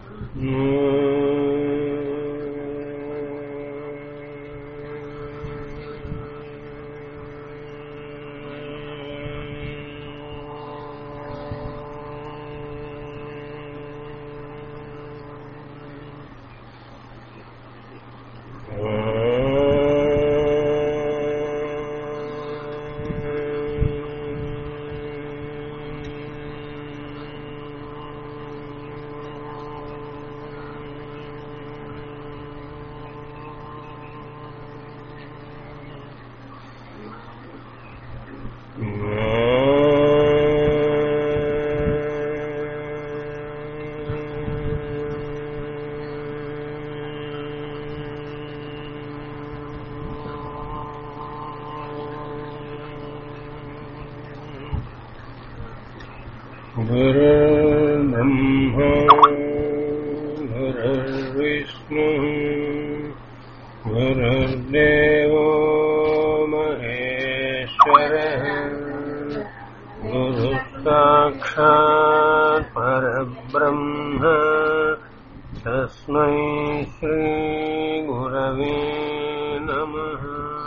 गुरुर्ब्रह्मा गुरुर्विष्णुः गुरुर्देवो महेश्वरः गुरुः साक्षात् परब्रह्म तस्मै श्रीगुरवे नमः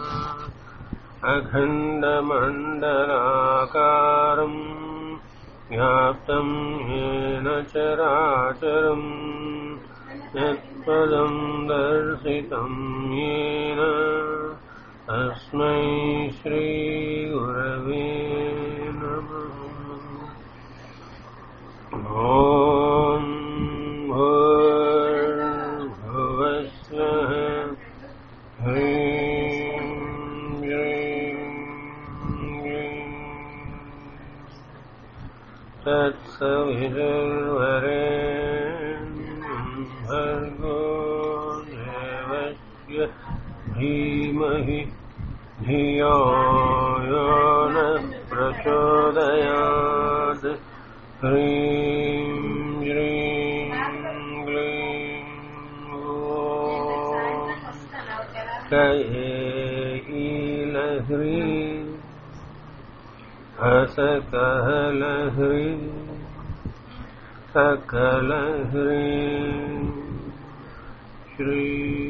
अखण्डमण्डलाकारम् व्याप्तम् येन चराचरम् यत्पदम् दर्शितम् येन तस्मै श्रीगुरवे नमः ॐ भूर्भुवस्वः ह्रीं ह्रीं ह्रीं तत्सवितुर्वरेण्यं भर्गो देवस्य धीमहि धियो यो नः प्रचोदयात् ह्रीं श्रीं क्लीं ॐ कयेलह्रीं हसकहलह्री सकलह्री श्री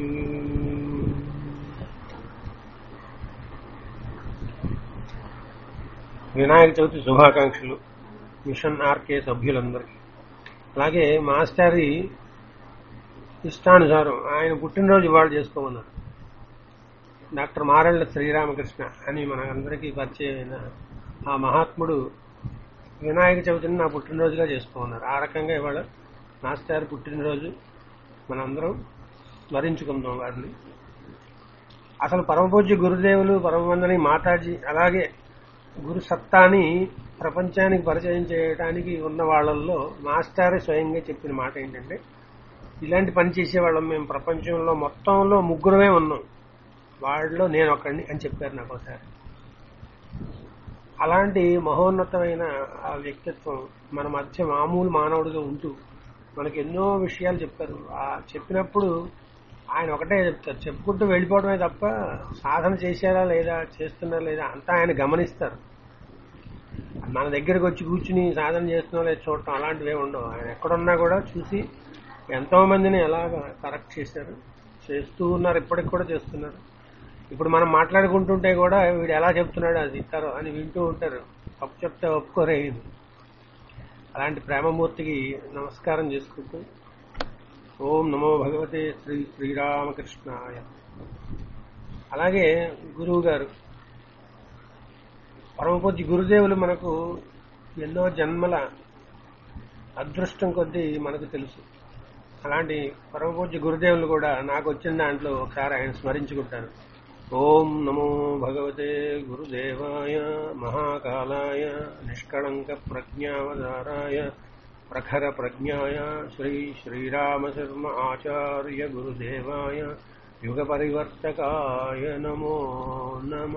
వినాయక చవితి శుభాకాంక్షలు మిషన్ ఆర్కే సభ్యులందరికీ అలాగే మాస్టరీ ఇష్టానుసారం ఆయన పుట్టినరోజు ఇవాళ చేసుకోమన్నారు డాక్టర్ మారెళ్ల శ్రీరామకృష్ణ అని మనందరికీ పరిచయమైన ఆ మహాత్ముడు వినాయక చవితిని నా పుట్టినరోజుగా చేసుకోమన్నారు ఆ రకంగా ఇవాళ మాస్టర్ పుట్టినరోజు మనందరం స్మరించుకుందాం వారిని అసలు పరమపూజ్య గురుదేవులు పరమవందని మాతాజీ అలాగే గురు సత్తాని ప్రపంచానికి పరిచయం చేయడానికి ఉన్న వాళ్ళల్లో మాస్టారే స్వయంగా చెప్పిన మాట ఏంటంటే ఇలాంటి పని చేసేవాళ్ళం మేము ప్రపంచంలో మొత్తంలో ముగ్గురమే ఉన్నాం వాళ్ళలో నేను ఒకడిని అని చెప్పారు నాకు ఒకసారి అలాంటి మహోన్నతమైన ఆ వ్యక్తిత్వం మన మధ్య మామూలు మానవుడిగా ఉంటూ మనకి ఎన్నో విషయాలు చెప్పారు ఆ చెప్పినప్పుడు ఆయన ఒకటే చెప్తారు చెప్పుకుంటూ వెళ్ళిపోవడమే తప్ప సాధన చేశారా లేదా చేస్తున్నారా లేదా అంతా ఆయన గమనిస్తారు మన దగ్గరకు వచ్చి కూర్చుని సాధన చేస్తున్నా లేదా చూడటం అలాంటివే ఉండవు ఆయన ఎక్కడున్నా కూడా చూసి ఎంతో మందిని ఎలాగ కరెక్ట్ చేశారు చేస్తూ ఉన్నారు ఇప్పటికి కూడా చేస్తున్నారు ఇప్పుడు మనం మాట్లాడుకుంటుంటే కూడా వీడు ఎలా చెప్తున్నాడు అది ఇస్తారు అని వింటూ ఉంటారు తప్పు చెప్తే ఒప్పుకోరే ఇది అలాంటి ప్రేమమూర్తికి నమస్కారం చేసుకుంటూ ఓం నమో భగవతే శ్రీ శ్రీరామకృష్ణాయ అలాగే గురువు గారు పరమపూజ్య గురుదేవులు మనకు ఎన్నో జన్మల అదృష్టం కొద్దీ మనకు తెలుసు అలాంటి పరమపూజ్య గురుదేవులు కూడా నాకు వచ్చిన దాంట్లో ఒకసారి ఆయన స్మరించుకుంటారు ఓం నమో భగవతే గురుదేవాయ మహాకాలాయ నిష్కళంక ప్రజ్ఞావధారాయ ప్రఖర ప్రజ్ఞాయ శ్రీ శ్రీరామశర్మ ఆచార్య గురుదేవాయ యుగ పరివర్తకాయ నమో నమ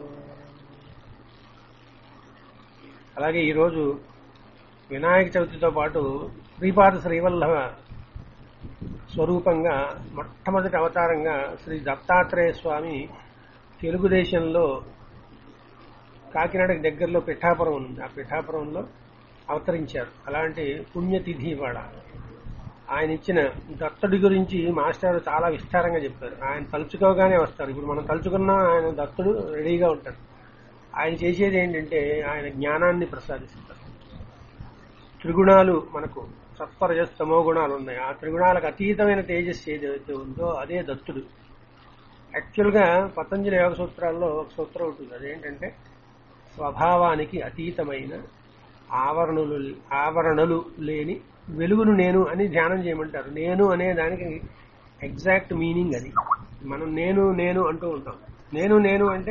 అలాగే ఈరోజు వినాయక చవితితో పాటు శ్రీపాద శ్రీవల్లభ స్వరూపంగా మొట్టమొదటి అవతారంగా శ్రీ దత్తాత్రేయ స్వామి తెలుగుదేశంలో కాకినాడకి దగ్గరలో పిఠాపురం ఉంది ఆ పిఠాపురంలో అవతరించారు అలాంటి పుణ్యతిథి ఇవాళ ఆయన ఇచ్చిన దత్తుడి గురించి మాస్టర్ చాలా విస్తారంగా చెప్పారు ఆయన తలుచుకోగానే వస్తారు ఇప్పుడు మనం తలుచుకున్నా ఆయన దత్తుడు రెడీగా ఉంటాడు ఆయన చేసేది ఏంటంటే ఆయన జ్ఞానాన్ని ప్రసాదిస్తారు త్రిగుణాలు మనకు సత్వరజస్తమో గుణాలు ఉన్నాయి ఆ త్రిగుణాలకు అతీతమైన తేజస్సు ఏదైతే ఉందో అదే దత్తుడు యాక్చువల్గా పతంజలి యోగ సూత్రాల్లో ఒక సూత్రం ఉంటుంది అదేంటంటే స్వభావానికి అతీతమైన ఆవరణలు ఆవరణలు లేని వెలుగును నేను అని ధ్యానం చేయమంటారు నేను అనే దానికి ఎగ్జాక్ట్ మీనింగ్ అది మనం నేను నేను అంటూ ఉంటాం నేను నేను అంటే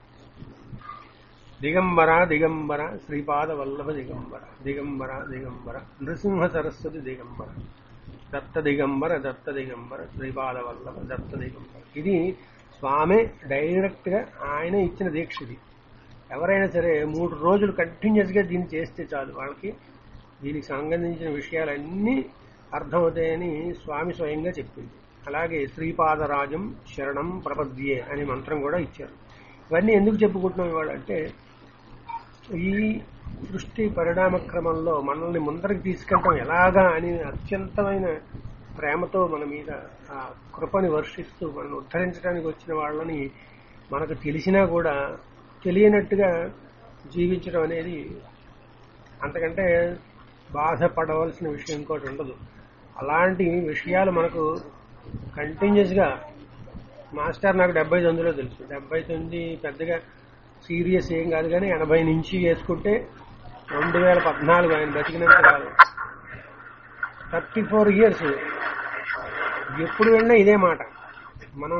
దిగంబర దిగంబర శ్రీపాద వల్లభ దిగంబర దిగంబర దిగంబర నృసింహ సరస్వతి దిగంబర దత్త దిగంబర దత్త దిగంబర శ్రీపాద వల్లభ దత్త దిగంబర ఇది స్వామి డైరెక్ట్ గా ఆయన ఇచ్చిన దీక్ష ఇది ఎవరైనా సరే మూడు రోజులు కంటిన్యూస్ గా దీన్ని చేస్తే చాలు వాళ్ళకి దీనికి సంబంధించిన విషయాలన్నీ అర్థమవుతాయని స్వామి స్వయంగా చెప్పింది అలాగే శ్రీపాదరాజం శరణం ప్రపద్యే అనే మంత్రం కూడా ఇచ్చారు ఇవన్నీ ఎందుకు చెప్పుకుంటున్నాం ఇవాళ అంటే ఈ సృష్టి పరిణామ క్రమంలో మనల్ని ముందరికి తీసుకెళ్ళటం ఎలాగా అని అత్యంతమైన ప్రేమతో మన మీద ఆ కృపని వర్షిస్తూ మనల్ని ఉద్ధరించడానికి వచ్చిన వాళ్ళని మనకు తెలిసినా కూడా తెలియనట్టుగా జీవించడం అనేది అంతకంటే బాధపడవలసిన విషయం ఇంకోటి ఉండదు అలాంటి విషయాలు మనకు కంటిన్యూస్ గా మాస్టర్ నాకు డెబ్బై తొమ్మిదిలో తెలుసు డెబ్బై తొమ్మిది పెద్దగా సీరియస్ ఏం కాదు కానీ ఎనభై నుంచి వేసుకుంటే రెండు వేల పద్నాలుగు ఆయన బతికినంత కాదు థర్టీ ఫోర్ ఇయర్స్ ఎప్పుడు వెళ్ళినా ఇదే మాట మనం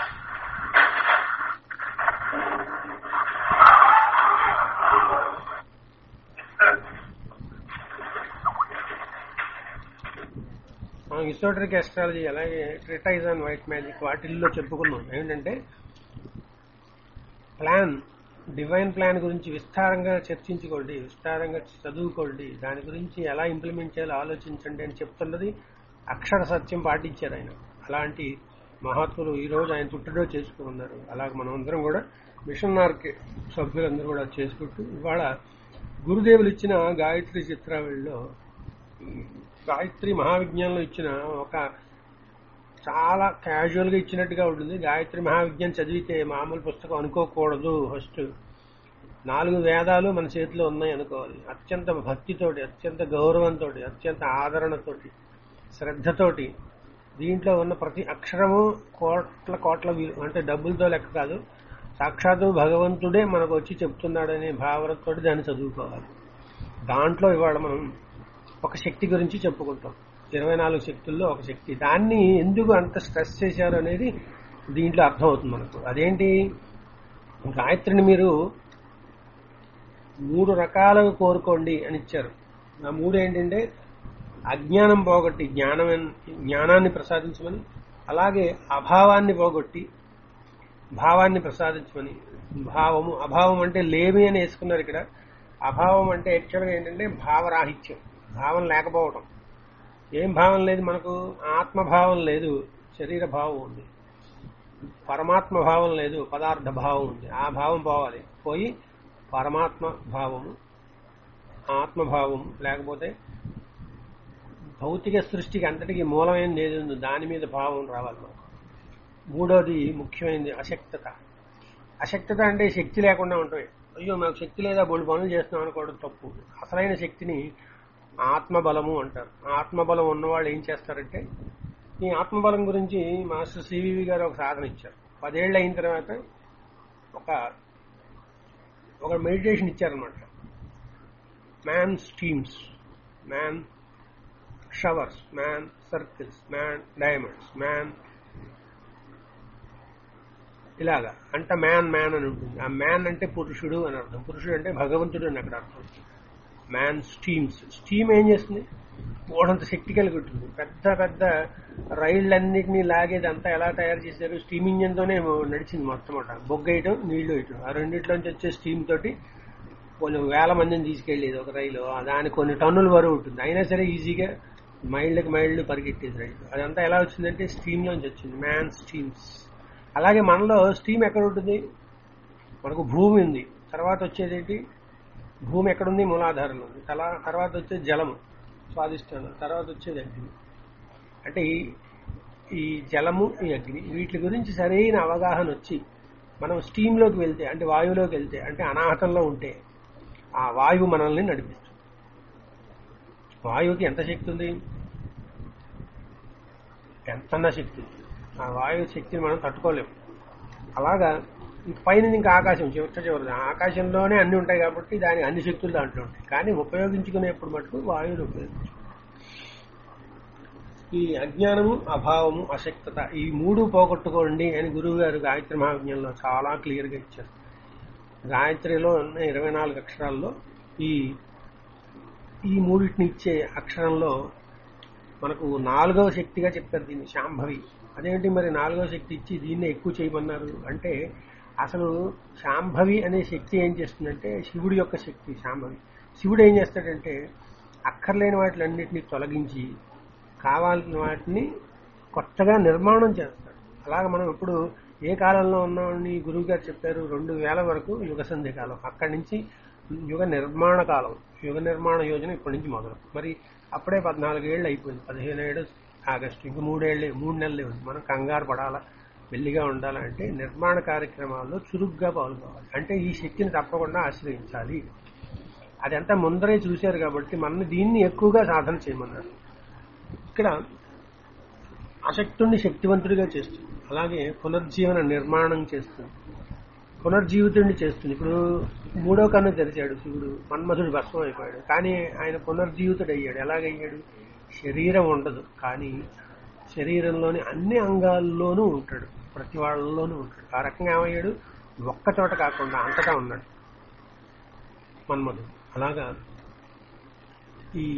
మనం ఇసోటరిక్ ఎస్ట్రాలజీ అలాగే ట్రిటైజ్ అండ్ వైట్ మ్యాజిక్ వాటిల్లో చెప్పుకున్నాం ఏంటంటే ప్లాన్ డివైన్ ప్లాన్ గురించి విస్తారంగా చర్చించుకోండి విస్తారంగా చదువుకోండి దాని గురించి ఎలా ఇంప్లిమెంట్ చేయాలో ఆలోచించండి అని చెప్తున్నది అక్షర సత్యం పాటించారు ఆయన అలాంటి మహాత్ములు ఈ రోజు ఆయన పుట్టినరోజు చేసుకున్నారు అలాగే మనం అందరం కూడా మిషన్ మార్కెట్ సభ్యులందరూ కూడా చేసుకుంటూ ఇవాళ గురుదేవులు ఇచ్చిన గాయత్రి చిత్రావళిలో గాయత్రి మహావిజ్ఞానంలో ఇచ్చిన ఒక చాలా క్యాజువల్ గా ఇచ్చినట్టుగా ఉంటుంది గాయత్రి మహావిజ్ఞానం చదివితే మామూలు పుస్తకం అనుకోకూడదు ఫస్ట్ నాలుగు వేదాలు మన చేతిలో ఉన్నాయి అనుకోవాలి అత్యంత భక్తితోటి అత్యంత గౌరవంతో అత్యంత ఆదరణతోటి శ్రద్ధతోటి దీంట్లో ఉన్న ప్రతి అక్షరము కోట్ల కోట్ల విలు- అంటే డబ్బులతో లెక్క కాదు సాక్షాత్తు భగవంతుడే మనకు వచ్చి చెప్తున్నాడనే భావనతో దాన్ని చదువుకోవాలి దాంట్లో ఇవాళ మనం ఒక శక్తి గురించి చెప్పుకుంటాం ఇరవై నాలుగు శక్తుల్లో ఒక శక్తి దాన్ని ఎందుకు అంత స్ట్రెస్ చేశారు అనేది దీంట్లో అర్థమవుతుంది మనకు అదేంటి గాయత్రిని మీరు మూడు రకాలుగా కోరుకోండి అని ఇచ్చారు ఆ మూడు ఏంటంటే అజ్ఞానం పోగొట్టి జ్ఞానం జ్ఞానాన్ని ప్రసాదించమని అలాగే అభావాన్ని పోగొట్టి భావాన్ని ప్రసాదించమని భావము అభావం అంటే లేమి అని వేసుకున్నారు ఇక్కడ అభావం అంటే యాక్చువల్గా ఏంటంటే భావరాహిత్యం భావం లేకపోవడం ఏం భావం లేదు మనకు ఆత్మభావం లేదు శరీర భావం ఉంది పరమాత్మ భావం లేదు పదార్థ భావం ఉంది ఆ భావం పోవాలి పోయి పరమాత్మ భావము ఆత్మభావము లేకపోతే భౌతిక సృష్టికి అంతటికి మూలమైనది ఏది ఉందో దాని మీద భావం రావాలి మనకు మూడోది ముఖ్యమైనది అశక్తత అశక్తత అంటే శక్తి లేకుండా ఉంటాయి అయ్యో మాకు శక్తి లేదా బోళ్ళు పనులు చేస్తున్నాం అనుకోవడం తప్పు అసలైన శక్తిని ఆత్మబలము అంటారు ఆత్మబలం ఉన్నవాళ్ళు ఏం చేస్తారంటే ఈ ఆత్మబలం గురించి మాస్టర్ సివివి గారు ఒక సాధన ఇచ్చారు పదేళ్ళు అయిన తర్వాత ఒక ఒక మెడిటేషన్ ఇచ్చారనమాట man steams man showers man circles man diamonds man ఇలాగా అంటే మ్యాన్ మ్యాన్ అని ఉంటుంది ఆ మ్యాన్ అంటే పురుషుడు అని అర్థం పురుషుడు అంటే భగవంతుడు అని అక్కడ అర్థం మ్యాన్ స్టీమ్స్ స్టీమ్ ఏం చేస్తుంది ఓడంత శక్తి కలిగి ఉంటుంది పెద్ద పెద్ద రైళ్ళన్నిటినీ లాగేది అంతా ఎలా తయారు చేశారు స్టీమ్ ఇంజిన్ తోనే నడిచింది మొత్తం అట బొగ్గ వేయటం నీళ్లు వేయటం ఆ రెండిట్లోంచి వచ్చే స్టీమ్ తోటి కొన్ని వేల మందిని తీసుకెళ్లేది ఒక రైలు ఆ దాని కొన్ని టన్నుల వరకు ఉంటుంది అయినా సరే ఈజీగా మైళ్ళకి మైళ్ళు పరిగెట్టేది రైలు అదంతా ఎలా వచ్చిందంటే స్టీమ్ లోంచి వచ్చింది మ్యాన్ స్టీమ్స్ అలాగే మనలో స్టీమ్ ఎక్కడ ఉంటుంది మనకు భూమి ఉంది తర్వాత వచ్చేది ఏంటి భూమి ఎక్కడుంది మూలాధారంలో ఉంది తలా తర్వాత వచ్చేది జలము స్వాదిష్టానం తర్వాత వచ్చేది అగ్ని అంటే ఈ ఈ జలము ఈ అగ్ని వీటి గురించి సరైన అవగాహన వచ్చి మనం స్టీమ్లోకి వెళ్తే అంటే వాయువులోకి వెళ్తే అంటే అనాహతంలో ఉంటే ఆ వాయువు మనల్ని నడిపిస్తుంది వాయువుకి ఎంత శక్తి ఉంది ఎంతన్నా శక్తి ఉంది ఆ వాయువు శక్తిని మనం తట్టుకోలేము అలాగా ఈ పైన ఇంకా ఆకాశం చివరి చివరి ఆకాశంలోనే అన్ని ఉంటాయి కాబట్టి దాని అన్ని శక్తులు దాంట్లో ఉంటాయి కానీ ఉపయోగించుకునేప్పుడు మటుకు వాయువుని ఉపయోగించు ఈ అజ్ఞానము అభావము అశక్తత ఈ మూడు పోగొట్టుకోండి అని గురువు గారు గాయత్రి మహాజ్ఞంలో చాలా క్లియర్గా ఇచ్చారు గాయత్రిలో ఉన్న ఇరవై నాలుగు అక్షరాల్లో ఈ ఈ మూడింటిని ఇచ్చే అక్షరంలో మనకు నాలుగవ శక్తిగా చెప్తారు దీన్ని శాంభవి అదేంటి మరి నాలుగవ శక్తి ఇచ్చి దీన్ని ఎక్కువ చేయమన్నారు అంటే అసలు శాంభవి అనే శక్తి ఏం చేస్తుందంటే శివుడి యొక్క శక్తి శాంభవి శివుడు ఏం చేస్తాడంటే అక్కర్లేని వాటిలన్నింటినీ తొలగించి కావాల్సిన వాటిని కొత్తగా నిర్మాణం చేస్తాడు అలాగే మనం ఇప్పుడు ఏ కాలంలో ఉన్నామని గురువు గారు చెప్పారు రెండు వేల వరకు యుగ సంధి కాలం అక్కడి నుంచి యుగ నిర్మాణ కాలం యుగ నిర్మాణ యోజన ఇప్పటి నుంచి మొదలు మరి అప్పుడే పద్నాలుగేళ్ళు అయిపోయింది పదిహేను ఏడు ఆగస్టు ఇంక మూడేళ్ళే మూడు నెలలే ఉంది మనం కంగారు పడాలా మెల్లిగా ఉండాలంటే నిర్మాణ కార్యక్రమాల్లో చురుగ్గా పాల్గొవాలి అంటే ఈ శక్తిని తప్పకుండా ఆశ్రయించాలి అదంతా ముందరే చూశారు కాబట్టి మన దీన్ని ఎక్కువగా సాధన చేయమన్నారు ఇక్కడ అశక్తుణ్ణి శక్తివంతుడిగా చేస్తుంది అలాగే పునర్జీవన నిర్మాణం చేస్తుంది పునర్జీవితుడిని చేస్తుంది ఇప్పుడు మూడో కన్ను తెరిచాడు శివుడు మన్మధుడు భస్మం అయిపోయాడు కానీ ఆయన పునర్జీవితుడు అయ్యాడు ఎలాగయ్యాడు శరీరం ఉండదు కానీ శరీరంలోని అన్ని అంగాల్లోనూ ఉంటాడు ప్రతి వాళ్ళలోనూ ఉంటాడు ఆ రకంగా ఏమయ్యాడు ఒక్క చోట కాకుండా అంతటా ఉన్నాడు మన్మధుడు అలాగా ఈ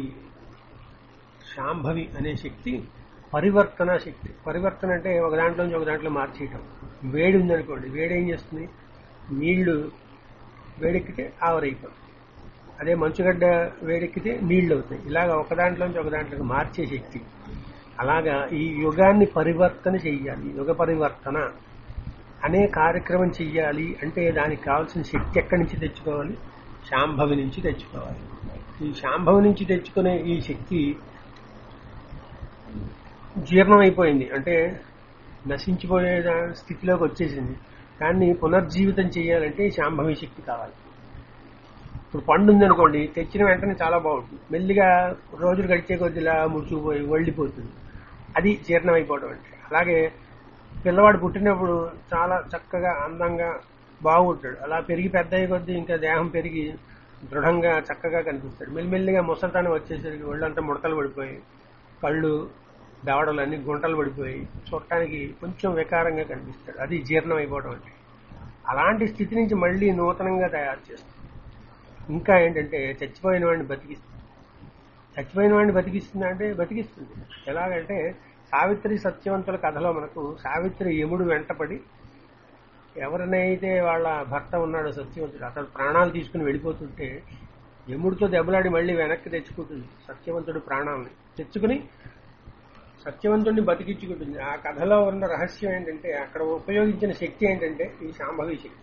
శాంభవి అనే శక్తి పరివర్తన శక్తి పరివర్తన అంటే ఒక దాంట్లో నుంచి ఒక దాంట్లో మార్చేయటం వేడి ఉందనుకోండి వేడి ఏం చేస్తుంది నీళ్లు వేడెక్కితే ఆవరైపోతుంది అదే మంచుగడ్డ వేడెక్కితే నీళ్లు అవుతాయి ఇలాగ ఒక దాంట్లోంచి ఒక దాంట్లోకి మార్చే శక్తి అలాగా ఈ యుగాన్ని పరివర్తన చెయ్యాలి యుగ పరివర్తన అనే కార్యక్రమం చెయ్యాలి అంటే దానికి కావాల్సిన శక్తి ఎక్కడి నుంచి తెచ్చుకోవాలి శాంభవి నుంచి తెచ్చుకోవాలి ఈ శాంభవి నుంచి తెచ్చుకునే ఈ శక్తి జీర్ణమైపోయింది అంటే నశించిపోయే దా- స్థితిలోకి వచ్చేసింది కానీ పునర్జీవితం చేయాలంటే శాంభవి శక్తి కావాలి ఇప్పుడు పండు ఉందనుకోండి తెచ్చిన వెంటనే చాలా బాగుంటుంది మెల్లిగా రోజులు గడిచే కొద్దిలా ముడుచుకుపోయి వళ్ళిపోతుంది అది జీర్ణమైపోవడం అంటే అలాగే పిల్లవాడు పుట్టినప్పుడు చాలా చక్కగా అందంగా బాగుంటాడు అలా పెరిగి పెద్ద అయ్యే కొద్దీ ఇంకా దేహం పెరిగి దృఢంగా చక్కగా కనిపిస్తాడు మెల్లిమెల్లిగా ముసలితనం వచ్చేసరికి ఒళ్ళంతా ముడతలు పడిపోయి కళ్ళు దవడలు అన్ని గుంటలు పడిపోయి చూడటానికి కొంచెం వికారంగా కనిపిస్తాడు అది జీర్ణం అయిపోవడం అంటే అలాంటి స్థితి నుంచి మళ్ళీ నూతనంగా తయారు చేస్తుంది ఇంకా ఏంటంటే చచ్చిపోయిన వాడిని బతికిస్తుంది చచ్చిపోయిన వాడిని బతికిస్తుంది అంటే బతికిస్తుంది ఎలాగంటే సావిత్రి సత్యవంతుల కథలో మనకు సావిత్రి యముడు వెంటపడి ఎవరినైతే వాళ్ళ భర్త ఉన్నాడో సత్యవంతుడు అతడు ప్రాణాలు తీసుకుని వెళ్ళిపోతుంటే యముడితో దెబ్బలాడి మళ్ళీ వెనక్కి తెచ్చుకుంటుంది సత్యవంతుడు ప్రాణాలని తెచ్చుకుని సత్యవంతుడిని బతికించుకుంటుంది ఆ కథలో ఉన్న రహస్యం ఏంటంటే అక్కడ ఉపయోగించిన శక్తి ఏంటంటే ఈ శాంభవి శక్తి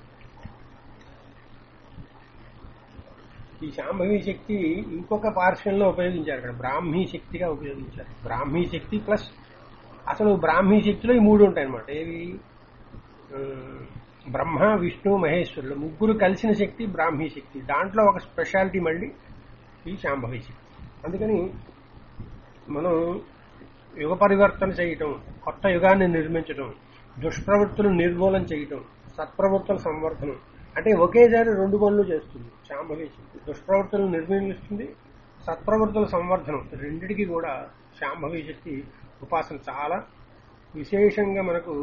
ఈ శాంభవి శక్తి ఇంకొక పార్శ్వంలో ఉపయోగించారు అక్కడ బ్రాహ్మీ శక్తిగా ఉపయోగించారు బ్రాహ్మీ శక్తి ప్లస్ అసలు బ్రాహ్మీ శక్తిలో ఈ మూడు ఉంటాయి అనమాట ఏవి ఆ, బ్రహ్మ విష్ణు మహేశ్వరులు ముగ్గురు కలిసిన శక్తి బ్రాహ్మీ శక్తి దాంట్లో ఒక స్పెషాలిటీ మళ్ళీ ఈ శాంభవి శక్తి అందుకని మనం యుగ పరివర్తన చేయటం కొత్త యుగాన్ని నిర్మించటం దుష్ప్రవృత్తులు నిర్మూలన చేయటం సత్ప్రవృత్తుల సంవర్ధనం అంటే ఒకేసారి రెండు పనులు చేస్తుంది శాంభవి శక్తి దుష్ప్రవృత్తులను నిర్మూలిస్తుంది సత్ప్రవృత్తుల సంవర్ధనం రెండిటికి కూడా శాంభవి శక్తి ఉపాసన చాలా విశేషంగా మనకు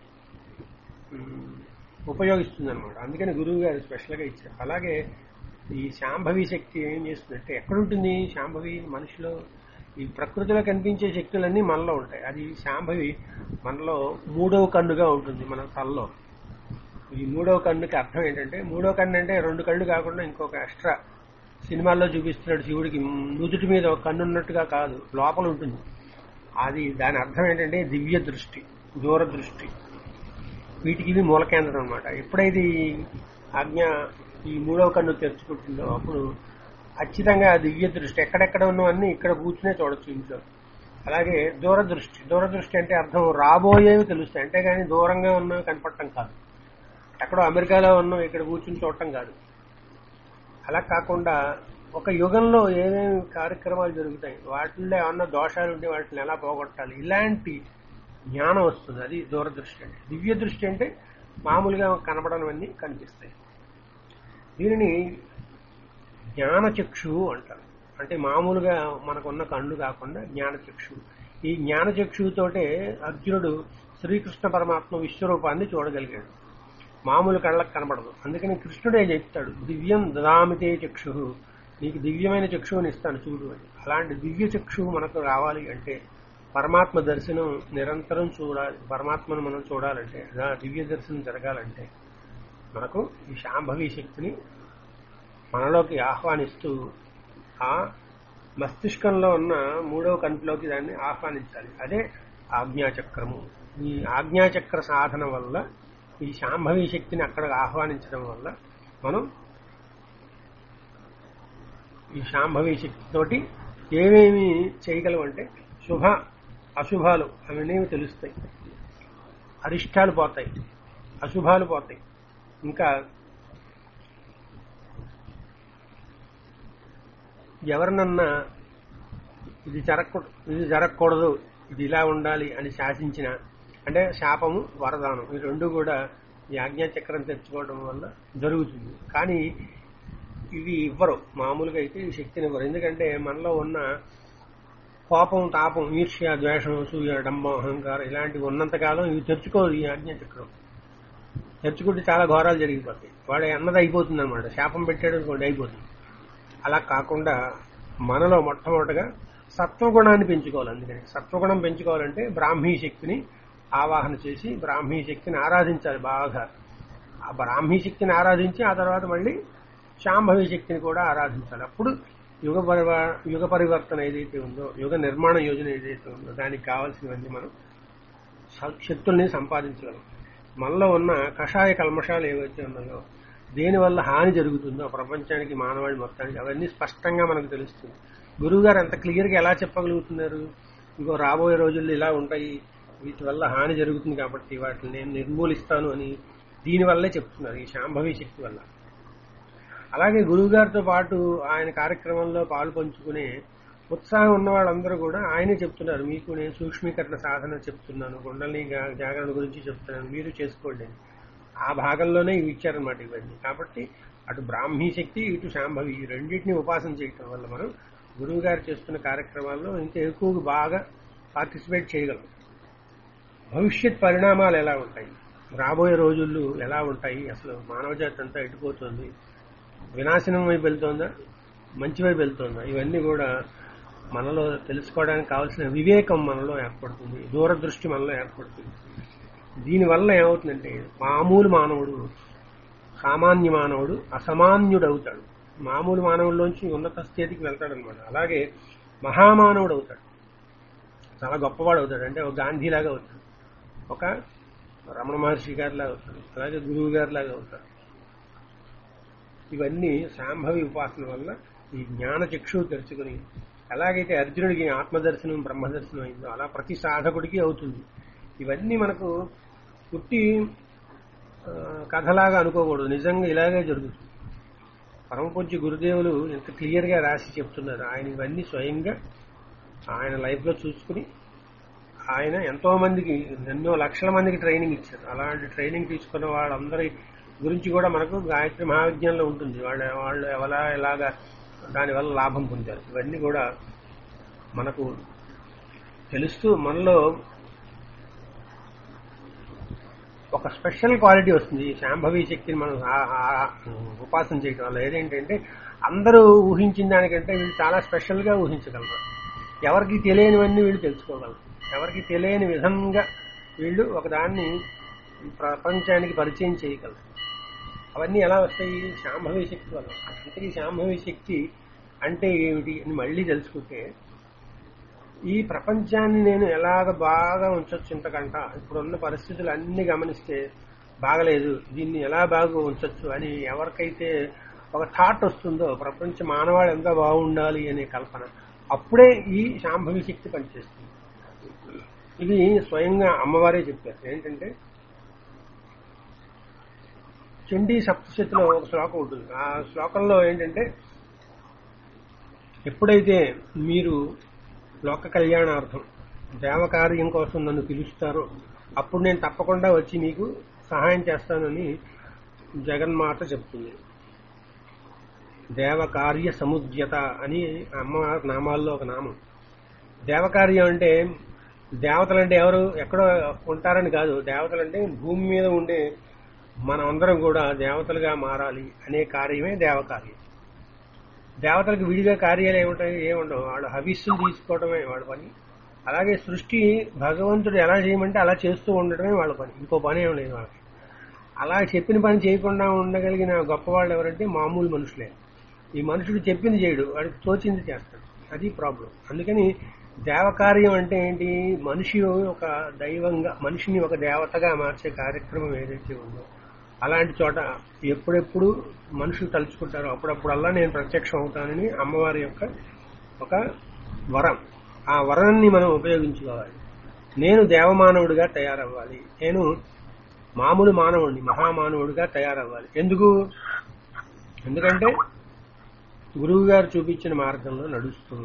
ఉపయోగిస్తుంది అనమాట అందుకని గురువు గారు స్పెషల్గా ఇచ్చారు అలాగే ఈ శాంభవి శక్తి ఏం చేస్తుందంటే ఎక్కడుంటుంది శాంభవి మనిషిలో ఈ ప్రకృతిలో కనిపించే శక్తులన్నీ మనలో ఉంటాయి అది శాంభవి మనలో మూడవ కన్నుగా ఉంటుంది మన తలలో ఈ మూడవ కన్నుకి అర్థం ఏంటంటే మూడవ కన్ను అంటే రెండు కళ్ళు కాకుండా ఇంకొక ఎక్స్ట్రా సినిమాల్లో చూపిస్తున్నాడు శివుడికి నుదుటి మీద ఒక కన్ను ఉన్నట్టుగా కాదు లోపల ఉంటుంది అది దాని అర్థం ఏంటంటే దివ్య దృష్టి దూరదృష్టి వీటికి ఇవి మూల కేంద్రం అనమాట ఎప్పుడైతే ఈ ఆజ్ఞ ఈ మూడవ కన్ను తెరుచుకుంటుందో అప్పుడు ఖచ్చితంగా ఆ దివ్య దృష్టి ఎక్కడెక్కడ ఉన్నవన్నీ ఇక్కడ కూర్చునే చూడొచ్చు ఇంట్లో అలాగే దూరదృష్టి దూరదృష్టి అంటే అర్థం రాబోయేవి తెలుస్తాయి అంటే కానీ దూరంగా ఉన్నవి కనపడటం కాదు ఎక్కడో అమెరికాలో ఉన్నాం ఇక్కడ కూర్చుని చూడటం కాదు అలా కాకుండా ఒక యుగంలో ఏమేమి కార్యక్రమాలు జరుగుతాయి వాటిల్లో ఏమన్నా దోషాలు ఉంటే వాటిని ఎలా పోగొట్టాలి ఇలాంటి జ్ఞానం వస్తుంది అది దూరదృష్టి అంటే దివ్య దృష్టి అంటే మామూలుగా కనబడనివన్నీ కనిపిస్తాయి దీనిని జ్ఞానచక్షువు అంటారు అంటే మామూలుగా మనకున్న కళ్ళు కాకుండా జ్ఞానచక్షువు ఈ జ్ఞానచక్షువుతోటే అర్జునుడు శ్రీకృష్ణ పరమాత్మ విశ్వరూపాన్ని చూడగలిగాడు మామూలు కళ్ళకు కనబడదు అందుకని కృష్ణుడే చెప్తాడు దివ్యం దదామితే చక్షు నీకు దివ్యమైన చక్షువుని ఇస్తాను చూడు అని అలాంటి దివ్య చక్షువు మనకు రావాలి అంటే పరమాత్మ దర్శనం నిరంతరం చూడాలి పరమాత్మను మనం చూడాలంటే ఆ దివ్య దర్శనం జరగాలంటే మనకు ఈ శాంభవి శక్తిని మనలోకి ఆహ్వానిస్తూ ఆ మస్తిష్కంలో ఉన్న మూడవ కంటిలోకి దాన్ని ఆహ్వానించాలి అదే ఆజ్ఞాచక్రము ఈ ఆజ్ఞాచక్ర సాధన వల్ల ఈ శాంభవి శక్తిని అక్కడ ఆహ్వానించడం వల్ల మనం ఈ శాంభవి శక్తితోటి ఏమేమి చేయగలం అంటే శుభ అశుభాలు అవన్నీ తెలుస్తాయి అరిష్టాలు పోతాయి అశుభాలు పోతాయి ఇంకా ఎవరినన్నా ఇది జరగకూడదు ఇది జరగకూడదు ఇది ఇలా ఉండాలి అని శాసించిన అంటే శాపము వరదానం ఈ రెండు కూడా ఈ ఆజ్ఞాచక్రం తెచ్చుకోవడం వల్ల జరుగుతుంది కానీ ఇవి ఇవ్వరు మామూలుగా అయితే ఈ శక్తిని ఇవ్వరు ఎందుకంటే మనలో ఉన్న కోపం తాపం ఈర్ష్య ద్వేషం సూయ డంబం అహంకారం ఇలాంటివి ఉన్నంతకాలం ఇవి తెచ్చుకోదు ఈ ఆజ్ఞాచక్రం తెచ్చుకుంటే చాలా ఘోరాలు జరిగిపోతాయి వాడు అన్నది అయిపోతుంది అనమాట శాపం పెట్టాడు అనుకోండి అయిపోతుంది అలా కాకుండా మనలో మొట్టమొదటిగా సత్వగుణాన్ని పెంచుకోవాలి అందుకని సత్వగుణం పెంచుకోవాలంటే బ్రాహ్మీ శక్తిని ఆవాహన చేసి బ్రాహ్మీ శక్తిని ఆరాధించాలి బాగా ఆ బ్రాహ్మీ శక్తిని ఆరాధించి ఆ తర్వాత మళ్ళీ శాంభవి శక్తిని కూడా ఆరాధించాలి అప్పుడు యుగ పరివ యుగ పరివర్తన ఏదైతే ఉందో యుగ నిర్మాణ యోజన ఏదైతే ఉందో దానికి కావాల్సినవన్నీ మనం స- శక్తుల్ని సంపాదించగలం మనలో ఉన్న కషాయ కల్మషాలు ఏవైతే ఉన్నాయో దేనివల్ల హాని జరుగుతుందో ప్రపంచానికి మానవాళి మొత్తానికి అవన్నీ స్పష్టంగా మనకు తెలుస్తుంది గురువు గారు ఎంత క్లియర్గా ఎలా చెప్పగలుగుతున్నారు ఇంకో రాబోయే రోజుల్లో ఇలా ఉంటాయి వీటి వల్ల హాని జరుగుతుంది కాబట్టి వాటిని నేను నిర్మూలిస్తాను అని దీనివల్లే చెప్తున్నారు ఈ శాంభవి శక్తి వల్ల అలాగే గురువు గారితో పాటు ఆయన కార్యక్రమంలో పాలు పంచుకునే ఉత్సాహం ఉన్న వాళ్ళందరూ కూడా ఆయనే చెప్తున్నారు మీకు నేను సూక్ష్మీకరణ సాధన చెప్తున్నాను గుండల్ని జా- జాగరణ గురించి చెప్తున్నాను మీరు చేసుకోండి అని. ఆ భాగంలోనే ఇవి ఇచ్చారనమాట ఇవన్నీ కాబట్టి అటు బ్రాహ్మీ శక్తి ఇటు శాంభవి ఈ రెండింటిని ఉపాసన చేయటం వల్ల మనం గురువు గారు చేస్తున్న కార్యక్రమాల్లో ఇంకా ఎక్కువ బాగా పార్టిసిపేట్ చేయగలం భవిష్యత్ పరిణామాలు ఎలా ఉంటాయి రాబోయే రోజుల్లో ఎలా ఉంటాయి అసలు మానవ జాతి అంతా ఎటుపోతుంది వినాశనం వైపు వెళ్తోందా మంచి వైపు వెళ్తోందా ఇవన్నీ కూడా మనలో తెలుసుకోవడానికి కావాల్సిన వివేకం మనలో ఏర్పడుతుంది దూరదృష్టి మనలో ఏర్పడుతుంది దీనివల్ల ఏమవుతుందంటే మామూలు మానవుడు సామాన్య మానవుడు అసమాన్యుడు అవుతాడు మామూలు మానవుల్లోంచి ఉన్నత స్థితికి వెళ్తాడు అనమాట అలాగే మహామానవుడు అవుతాడు చాలా గొప్పవాడు అవుతాడు అంటే ఒక గాంధీలాగా అవుతాడు ఒక రమణ మహర్షి గారిలాగా అవుతాడు అలాగే గురువు గారిలాగా అవుతాడు ఇవన్నీ సాంభవి ఉపాసన వల్ల ఈ జ్ఞాన చక్షువు తెరుచుకుని ఎలాగైతే అర్జునుడికి ఆత్మదర్శనం బ్రహ్మదర్శనం అయిందో అలా ప్రతి సాధకుడికి అవుతుంది ఇవన్నీ మనకు పుట్టి ఆ, కథలాగా అనుకోకూడదు నిజంగా ఇలాగే జరుగుతుంది పరమపూజ్య గురుదేవులు ఎంత క్లియర్ గా రాసి చెప్తున్నారు ఆయన ఇవన్నీ స్వయంగా ఆయన లైఫ్ లో చూసుకుని ఆయన ఎంతో మందికి ఎన్నో లక్షల మందికి ట్రైనింగ్ ఇచ్చారు అలాంటి ట్రైనింగ్ తీసుకున్న వాళ్ళందరి గురించి కూడా మనకు గాయత్రి మహావిజ్ఞానంలో ఉంటుంది వాళ్ళు వాళ్ళు ఎలా ఎలాగా దానివల్ల లాభం పొందారు ఇవన్నీ కూడా మనకు తెలుస్తూ మనలో ఒక స్పెషల్ క్వాలిటీ వస్తుంది ఈ శాంభవి శక్తిని మనం ఆ- ఆ- ఉపాసన చేయడం వల్ల ఏదేంటంటే అందరూ ఊహించిన దానికంటే వీళ్ళు చాలా స్పెషల్ గా ఊహించగలరు ఎవరికి తెలియనివన్నీ వీళ్ళు తెలుసుకోగలరు ఎవరికి తెలియని విధంగా వీళ్ళు ఒకదాన్ని ప్రపంచానికి పరిచయం చేయగలరు అవన్నీ ఎలా వస్తాయి శాంభవి శక్తి వల్ల ఇంతకీ శాంభవి శక్తి అంటే ఏమిటి అని మళ్ళీ తెలుసుకుంటే ఈ ప్రపంచాన్ని నేను ఎలాగ బాగా ఉంచొచ్చు ఇంతకంట ఇప్పుడున్న పరిస్థితులు అన్ని గమనిస్తే బాగలేదు దీన్ని ఎలా బాగా ఉంచొచ్చు అని ఎవరికైతే ఒక థాట్ వస్తుందో ప్రపంచ మానవాళి ఎంత బాగుండాలి అనే కల్పన అప్పుడే ఈ శాంభవి శక్తి పనిచేస్తుంది ఇది స్వయంగా అమ్మవారే చెప్పారు ఏంటంటే చండీ సప్తశతిలో ఒక శ్లోకం ఉంటుంది ఆ శ్లోకంలో ఏంటంటే ఎప్పుడైతే మీరు లోక కళ్యాణార్థం దేవకార్యం కోసం నన్ను పిలుస్తారో అప్పుడు నేను తప్పకుండా వచ్చి మీకు సహాయం చేస్తానని జగన్మాత చెప్తుంది దేవకార్య సముద్యత అని అమ్మవారి నామాల్లో ఒక నామం దేవకార్యం అంటే దేవతలంటే ఎవరు ఎక్కడో ఉంటారని కాదు దేవతలంటే భూమి మీద ఉండే మనమందరం కూడా దేవతలుగా మారాలి అనే కార్యమే దేవకార్యం దేవతలకు విడిగా కార్యాలు ఏముంటాయి ఏముండవు వాడు హవిస్సులు తీసుకోవడమే వాళ్ళ పని అలాగే సృష్టి భగవంతుడు ఎలా చేయమంటే అలా చేస్తూ ఉండటమే వాళ్ళ పని ఇంకో పని ఏం లేదు వాళ్ళకి అలా చెప్పిన పని చేయకుండా ఉండగలిగిన గొప్పవాళ్ళు ఎవరంటే మామూలు మనుషులే ఈ మనుషుడు చెప్పింది చేయడు వాడికి తోచింది చేస్తాడు అది ప్రాబ్లం అందుకని దేవకార్యం అంటే ఏంటి మనిషి ఒక దైవంగా మనిషిని ఒక దేవతగా మార్చే కార్యక్రమం ఏదైతే ఉందో అలాంటి చోట ఎప్పుడెప్పుడు మనుషులు తలుచుకుంటారో అప్పుడప్పుడల్లా నేను ప్రత్యక్షం అవుతానని అమ్మవారి యొక్క ఒక వరం ఆ వరాన్ని మనం ఉపయోగించుకోవాలి నేను దేవమానవుడిగా తయారవ్వాలి నేను మామూలు మానవుడిని మహామానవుడిగా తయారవ్వాలి ఎందుకు ఎందుకంటే గురువు గారు చూపించిన మార్గంలో నడుస్తూ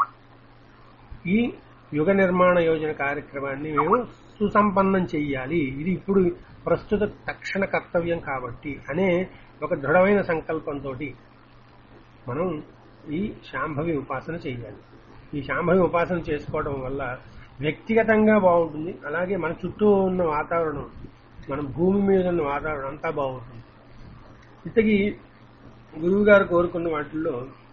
ఈ యుగ నిర్మాణ యోజన కార్యక్రమాన్ని మేము సుసంపన్నం చెయ్యాలి ఇది ఇప్పుడు ప్రస్తుత తక్షణ కర్తవ్యం కాబట్టి అనే ఒక దృఢమైన సంకల్పంతో మనం ఈ శాంభవి ఉపాసన చేయాలి ఈ శాంభవి ఉపాసన చేసుకోవడం వల్ల వ్యక్తిగతంగా బాగుంటుంది అలాగే మన చుట్టూ ఉన్న వాతావరణం మన భూమి మీద ఉన్న వాతావరణం అంతా బాగుంటుంది ఇంతకీ గురువు గారు కోరుకున్న వాటిల్లో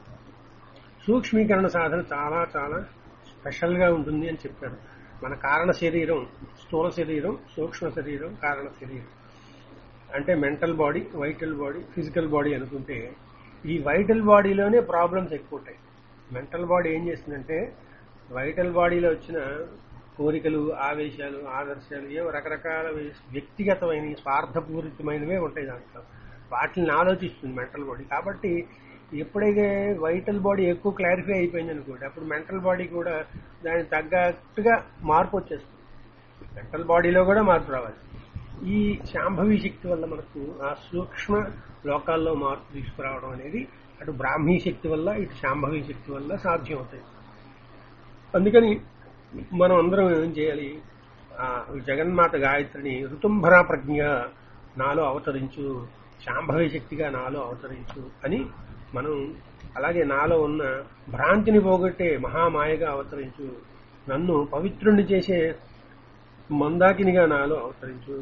సూక్ష్మీకరణ సాధన చాలా చాలా స్పెషల్ గా ఉంటుంది అని చెప్పారు మన కారణ శరీరం స్థూల శరీరం సూక్ష్మ శరీరం కారణ శరీరం అంటే mental body vital body physical body అనుకుంటే ఈ వైటల్ బాడీలోనే ప్రాబ్లమ్స్ ఎక్కువ ఉంటాయి మెంటల్ బాడీ ఏం చేస్తుందంటే వైటల్ బాడీలో వచ్చిన కోరికలు ఆవేశాలు ఆదర్శాలు ఏవో రకరకాల వ్యక్తిగతమైన స్వార్థపూరితమైనవే ఉంటాయి దాంట్లో వాటిని ఆలోచిస్తుంది మెంటల్ బాడీ కాబట్టి ఎప్పుడైతే వైటల్ బాడీ ఎక్కువ క్లారిఫై అయిపోయింది అనుకోండి అప్పుడు మెంటల్ బాడీ కూడా దానికి తగ్గట్టుగా మార్పు వచ్చేస్తుంది మెంటల్ బాడీలో కూడా మార్పు రావాలి ఈ శాంభవి శక్తి వల్ల మనకు ఆ సూక్ష్మ లోకాల్లో మార్పు తీసుకురావడం అనేది అటు బ్రాహ్మీ శక్తి వల్ల ఇటు శాంభవి శక్తి వల్ల సాధ్యం అవుతాయి అందుకని మనం అందరం ఏం చేయాలి ఆ జగన్మాత గాయత్రిని ఋతుంభరా ప్రజ్ఞ నాలో అవతరించు శాంభవి శక్తిగా నాలో అవతరించు అని మనం అలాగే నాలో ఉన్న భ్రాంతిని పోగొట్టే మహామాయగా అవతరించు నన్ను పవిత్రుణ్ణి చేసే మందాకినిగా నాలో అవతరించు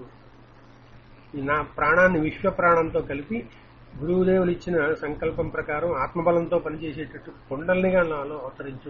నా ప్రాణాన్ని విశ్వ ప్రాణంతో కలిపి గురువుదేవులు ఇచ్చిన సంకల్పం ప్రకారం ఆత్మబలంతో పనిచేసేటట్టు కుండల్నిగా నాలో అవతరించు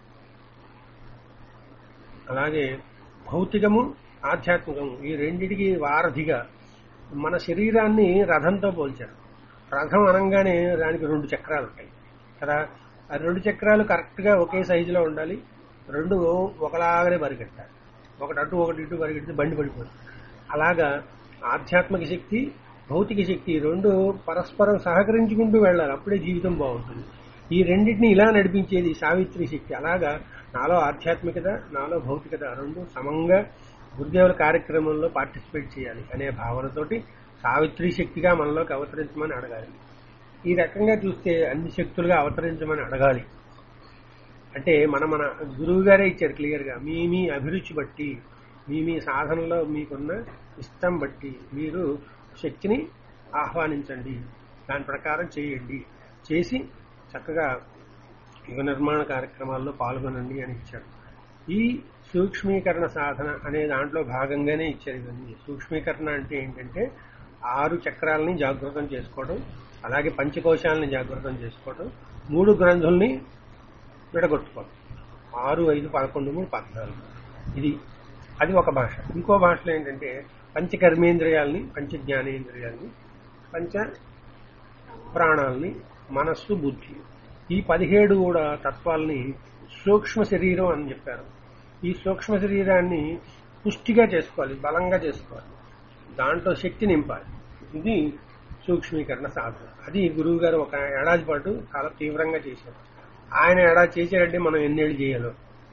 అలాగే భౌతికము ఆధ్యాత్మికము ఈ రెండిటికి వారధిగా మన శరీరాన్ని రథంతో పోల్చారు రథం అనగానే దానికి రెండు చక్రాలు ఉంటాయి కదా ఆ రెండు చక్రాలు కరెక్ట్ గా ఒకే సైజులో ఉండాలి రెండు ఒకలాగానే పరిగెట్టాలి ఒకటి అటు ఒకటి ఇటు పరిగెడితే బండి పడిపోతుంది అలాగా ఆధ్యాత్మిక శక్తి భౌతిక శక్తి రెండు పరస్పరం సహకరించుకుంటూ వెళ్ళాలి అప్పుడే జీవితం బాగుంటుంది ఈ రెండింటిని ఇలా నడిపించేది సావిత్రి శక్తి అలాగా నాలో ఆధ్యాత్మికత నాలో భౌతికత రెండు సమంగా గురుదేవుల కార్యక్రమంలో పార్టిసిపేట్ చేయాలి అనే భావనతోటి సావిత్రి శక్తిగా మనలోకి అవతరించమని అడగాలి ఈ రకంగా చూస్తే అన్ని శక్తులుగా అవతరించమని అడగాలి అంటే మన మన గురువు గారే ఇచ్చారు క్లియర్ గా మీ మీ అభిరుచి బట్టి మీ మీ సాధనలో మీకున్న ఇష్టం బట్టి మీరు శక్తిని ఆహ్వానించండి దాని ప్రకారం చేయండి చేసి చక్కగా యుగ నిర్మాణ కార్యక్రమాల్లో పాల్గొనండి అని ఇచ్చారు ఈ సూక్ష్మీకరణ సాధన అనే దాంట్లో భాగంగానే ఇచ్చారు ఇవన్నీ సూక్ష్మీకరణ అంటే ఏంటంటే ఆరు చక్రాలని జాగృతం చేసుకోవడం అలాగే పంచకోశాలని జాగృతం చేసుకోవడం మూడు గ్రంథుల్ని విడగొట్టుకోవడం ఆరు ఐదు పదకొండు మూడు పద్నాలుగు ఇది అది ఒక భాష ఇంకో భాషలో ఏంటంటే పంచకర్మేంద్రియాలని పంచ జ్ఞానేంద్రియాలని పంచ ప్రాణాలని మనస్సు బుద్ధి ఈ పదిహేడు కూడా తత్వాల్ని సూక్ష్మ శరీరం అని చెప్పారు ఈ సూక్ష్మ శరీరాన్ని పుష్టిగా చేసుకోవాలి బలంగా చేసుకోవాలి దాంట్లో శక్తి నింపాలి ఇది సూక్ష్మీకరణ సాధన అది గురువు గారు ఒక ఏడాది పాటు చాలా తీవ్రంగా చేశారు ఆయన ఎడా చేసాడంటే మనం ఎన్నేళ్ళు చేయాలో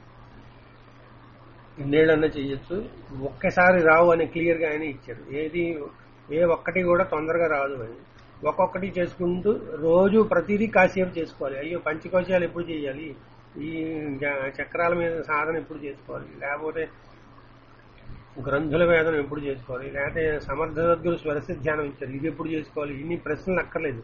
ఎన్నేళ్ళన్నా చేయొచ్చు ఒక్కసారి రావు అని క్లియర్ గా ఆయన ఇచ్చారు ఏది ఏ ఒక్కటి కూడా తొందరగా రాదు అని ఒక్కొక్కటి చేసుకుంటూ రోజు ప్రతిదీ కాసేపు చేసుకోవాలి అయ్యో పంచకోశాలు ఎప్పుడు చేయాలి ఈ జ- చక్రాల మీద సాధన ఎప్పుడు చేసుకోవాలి లేకపోతే గ్రంథుల వేదన ఎప్పుడు చేసుకోవాలి లేకపోతే సమర్థ సద్గురు స్వరస ధ్యానం ఇచ్చారు ఇది ఎప్పుడు చేసుకోవాలి ఇన్ని ప్రశ్నలు అక్కర్లేదు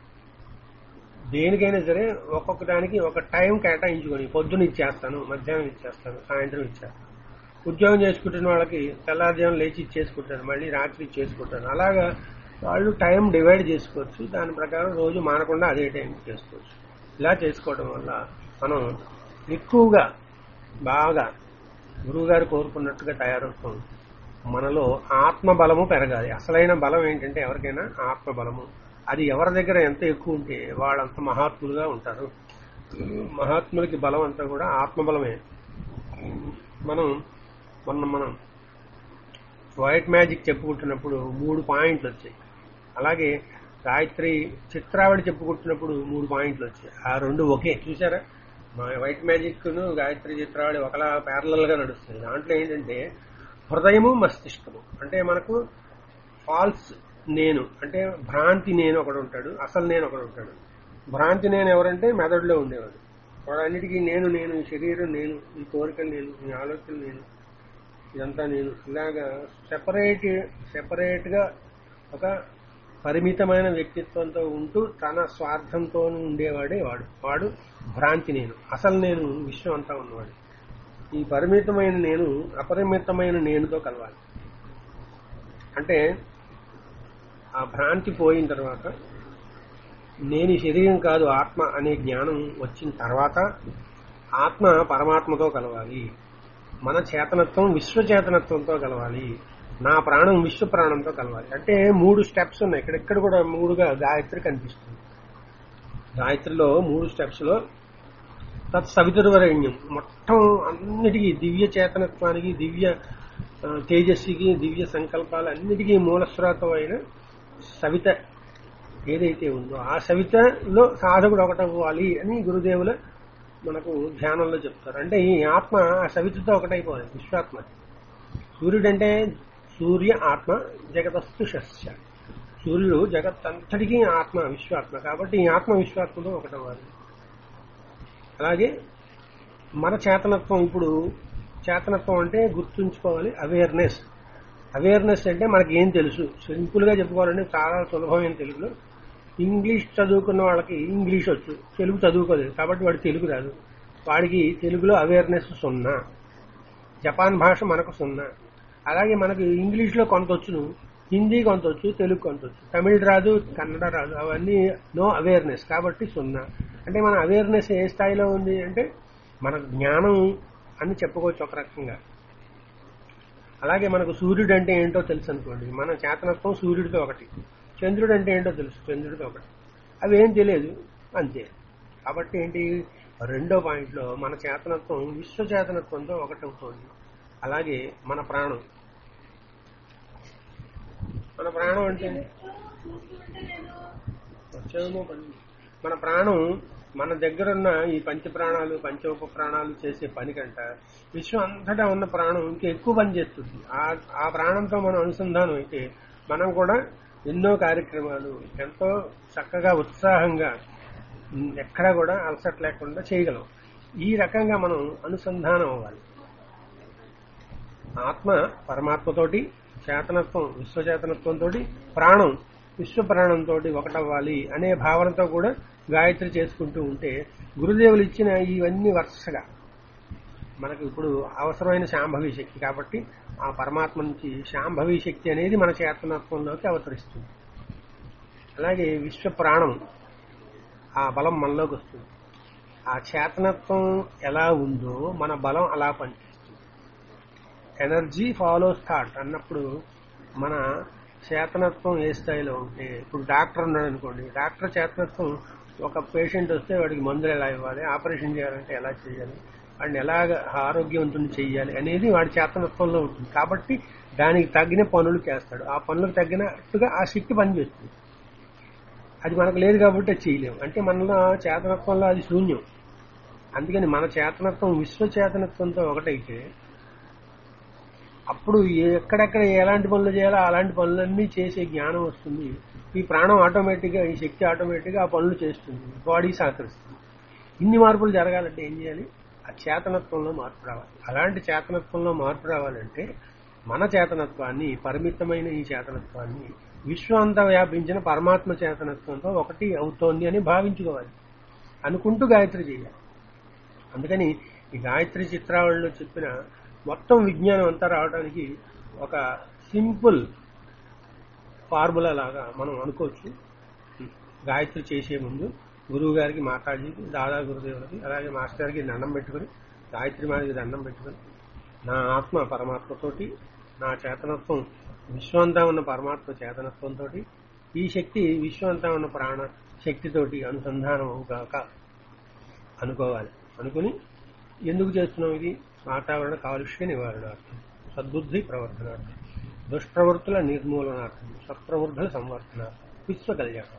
దేనికైనా సరే ఒక్కొక్క దానికి ఒక టైం కేటాయించుకొని పొద్దున ఇచ్చేస్తాను మధ్యాహ్నం ఇచ్చేస్తాను సాయంత్రం ఇచ్చేస్తాను ఉద్యోగం చేసుకుంటున్న వాళ్ళకి తెల్లారుజామున లేచి ఇచ్చేసుకుంటారు మళ్ళీ రాత్రి ఇచ్చేసుకుంటారు అలాగా వాళ్ళు టైం డివైడ్ చేసుకోవచ్చు దాని ప్రకారం రోజు మానకుండా అదే టైం చేసుకోవచ్చు ఇలా చేసుకోవడం వల్ల మనం ఎక్కువగా బాగా గురువుగారు కోరుకున్నట్టుగా తయారవుతాం మనలో ఆత్మ బలము పెరగాలి అసలైన బలం ఏంటంటే ఎవరికైనా ఆత్మ బలము అది ఎవరి దగ్గర ఎంత ఎక్కువ ఉంటే వాళ్ళంత మహాత్ములుగా ఉంటారు మహాత్ములకి బలం అంతా కూడా ఆత్మబలమే మనం మొన్న మనం వైట్ మ్యాజిక్ చెప్పుకుంటున్నప్పుడు మూడు పాయింట్లు వచ్చాయి అలాగే గాయత్రి చిత్రావళి చెప్పుకుంటున్నప్పుడు మూడు పాయింట్లు వచ్చాయి ఆ రెండు ఒకే చూసారా మా వైట్ మ్యాజిక్ ను గాయత్రి చిత్రావళి ఒకలా ప్యారలల్ గా నడుస్తుంది దాంట్లో ఏంటంటే హృదయము మస్తిష్కము అంటే మనకు ఫాల్స్ నేను అంటే భ్రాంతి నేను ఒకడు ఉంటాడు అసలు నేను ఒకడు ఉంటాడు భ్రాంతి నేను ఎవరంటే మెదడులో ఉండేవాడు వాడన్నిటికీ నేను నేను ఈ శరీరం నేను ఈ కోరికలు నేను ఈ ఆలోచనలు నేను ఇదంతా నేను ఇలాగా సెపరేట్ సెపరేట్ గా ఒక పరిమితమైన వ్యక్తిత్వంతో ఉంటూ తన స్వార్థంతో ఉండేవాడే వాడు వాడు భ్రాంతి నేను అసలు నేను విశ్వం అంతా ఉన్నవాడు ఈ పరిమితమైన నేను అపరిమితమైన నేనుతో కలవాలి అంటే ఆ భ్రాంతి పోయిన తర్వాత నేను ఈ శరీరం కాదు ఆత్మ అనే జ్ఞానం వచ్చిన తర్వాత ఆత్మ పరమాత్మతో కలవాలి మన చేతనత్వం విశ్వచేతనత్వంతో కలవాలి నా ప్రాణం విశ్వ ప్రాణంతో కలవాలి అంటే మూడు స్టెప్స్ ఉన్నాయి ఇక్కడెక్కడ కూడా మూడుగా గాయత్రి కనిపిస్తుంది గాయత్రిలో మూడు స్టెప్స్ లో తత్ సవితుర్వరేణ్యం మొత్తం అన్నిటికీ దివ్య చేతనత్వానికి దివ్య ఆ, తేజస్సుకి దివ్య సంకల్పాలు అన్నిటికీ మూలస్రోతం అయిన సవిత ఏదైతే ఉందో ఆ సవితలో సాధకుడు ఒకటవ్వాలి అని గురుదేవుల మనకు ధ్యానంలో చెప్తారు అంటే ఈ ఆత్మ ఆ సవితతో ఒకటైపోవాలి విశ్వాత్మ సూర్యుడంటే సూర్య ఆత్మ జగతస్తు శస్య సూర్యుడు జగత్ అంతటికీ ఆత్మ విశ్వాత్మ కాబట్టి ఈ ఆత్మ విశ్వాత్మతో ఒకటవ్వాలి అలాగే మన చేతనత్వం ఇప్పుడు చేతనత్వం అంటే గుర్తుంచుకోవాలి అవేర్నెస్ అవేర్నెస్ అంటే మనకి ఏం తెలుసు సింపుల్ గా చెప్పుకోవాలంటే చాలా సులభమైన తెలుగులో ఇంగ్లీష్ చదువుకున్న వాళ్ళకి ఇంగ్లీష్ వచ్చు తెలుగు చదువుకోలేదు కాబట్టి వాడు తెలుగు రాదు వాడికి తెలుగులో అవేర్నెస్ సున్నా జపాన్ భాష మనకు సున్నా అలాగే మనకు ఇంగ్లీష్ లో కొంత వచ్చును హిందీ కొంత వచ్చు తెలుగు కొంత వచ్చు తమిళ రాదు కన్నడ రాదు అవన్నీ నో అవేర్నెస్ కాబట్టి సున్నా అంటే మన అవేర్నెస్ ఏ స్థాయిలో ఉంది అంటే మన జ్ఞానం అని చెప్పుకోవచ్చు ఒక రకంగా అలాగే మనకు సూర్యుడు అంటే ఏంటో తెలుసు అనుకోండి మన చేతనత్వం సూర్యుడితో ఒకటి చంద్రుడు అంటే ఏంటో తెలుసు చంద్రుడితో ఒకటి అవి ఏం తెలియదు అంతే కాబట్టి ఏంటి రెండో పాయింట్లో మన చేతనత్వం విశ్వ చేతనత్వంతో ఒకటవుతోంది అలాగే మన ప్రాణం మన ప్రాణం అంటే వచ్చేమో పని మన ప్రాణం మన దగ్గరున్న ఈ పంచ ప్రాణాలు పంచ ఉప ప్రాణాలు చేసే పని కంట విశ్వం అంతటా ఉన్న ప్రాణం ఇంకా ఎక్కువ పని చేస్తుంది ఆ ఆ ప్రాణంతో మనం అనుసంధానం అయితే మనం కూడా ఎన్నో కార్యక్రమాలు ఎంతో చక్కగా ఉత్సాహంగా ఉమ్, ఎక్కడా కూడా అలసట లేకుండా చేయగలం ఈ రకంగా మనం అనుసంధానం అవ్వాలి ఆత్మ పరమాత్మతోటి చేతనత్వం విశ్వచేతనత్వంతో ప్రాణం విశ్వ ప్రాణంతో ఒకటవ్వాలి అనే భావనతో కూడా గాయత్రి చేసుకుంటూ ఉంటే గురుదేవులు ఇచ్చిన ఇవన్నీ వరుసగా మనకు ఇప్పుడు అవసరమైన శాంభవి శక్తి కాబట్టి ఆ పరమాత్మ నుంచి శాంభవి శక్తి అనేది మన చేతనత్వంలోకి అవతరిస్తుంది అలాగే విశ్వ ప్రాణం ఆ బలం మనలోకి వస్తుంది ఆ చేతనత్వం ఎలా ఉందో మన బలం అలా పనిచేస్తుంది ఎనర్జీ ఫాలోస్ థాట్ అన్నప్పుడు మన చేతనత్వం ఏ స్థాయిలో ఉంటే ఇప్పుడు డాక్టర్ ఉన్నాడు అనుకోండి డాక్టర్ చేతనత్వం ఒక పేషెంట్ వస్తే వాడికి మందులు ఎలా ఇవ్వాలి ఆపరేషన్ చేయాలంటే ఎలా చేయాలి వాడిని ఎలాగ ఆరోగ్యవంతుని చేయాలి అనేది వాడి చేతనత్వంలో ఉంటుంది కాబట్టి దానికి తగిన పనులు చేస్తాడు ఆ పనులకు తగినట్టుగా ఆ శక్తి పనిచేస్తుంది అది మనకు లేదు కాబట్టి అది చేయలేము అంటే మనలో చేతనత్వంలో అది శూన్యం అందుకని మన చేతనత్వం విశ్వ చేతనత్వంతో ఒకటైతే అప్పుడు ఎక్కడెక్కడ ఎలాంటి పనులు చేయాలో అలాంటి పనులన్నీ చేసే జ్ఞానం వస్తుంది ఈ ప్రాణం ఆటోమేటిక్ గా ఈ శక్తి ఆటోమేటిక్ గా ఆ పనులు చేస్తుంది బాడీ సహకరిస్తుంది ఇన్ని మార్పులు జరగాలంటే ఏం చేయాలి ఆ చేతనత్వంలో మార్పు రావాలి అలాంటి చేతనత్వంలో మార్పు రావాలంటే మన చేతనత్వాన్ని పరిమితమైన ఈ చేతనత్వాన్ని విశ్వం అంతా వ్యాపించిన పరమాత్మ చేతనత్వంతో ఒకటి అవుతోంది అని భావించుకోవాలి అనుకుంటూ గాయత్రి చేయాలి అందుకని ఈ గాయత్రి చిత్రావళిలో చెప్పిన మొత్తం విజ్ఞానం అంతా రావడానికి ఒక సింపుల్ ఫార్ములా లాగా మనం అనుకోవచ్చు గాయత్రి చేసే ముందు గురువు గారికి మాతాజీకి దాదా గురుదేవులకి అలాగే మాస్టర్ గారికి దండం పెట్టుకుని గాయత్రి మాదికి దండం పెట్టుకుని నా ఆత్మ పరమాత్మతోటి నా చేతనత్వం విశ్వంతా ఉన్న పరమాత్మ చేతనత్వంతో ఈ శక్తి విశ్వంతా ఉన్న ప్రాణ శక్తితోటి అనుసంధానం అవుగాక అనుకోవాలి అనుకుని ఎందుకు చేస్తున్నాం ఇది వాతావరణ కాలుష్య నివారణార్థం సద్బుద్ధి ప్రవర్తనార్థం దుష్ప్రవృత్తుల నిర్మూలనార్థం సత్ప్రవృద్ధుల సంవర్ధనార్థం విశ్వ కళ్యాణార్థం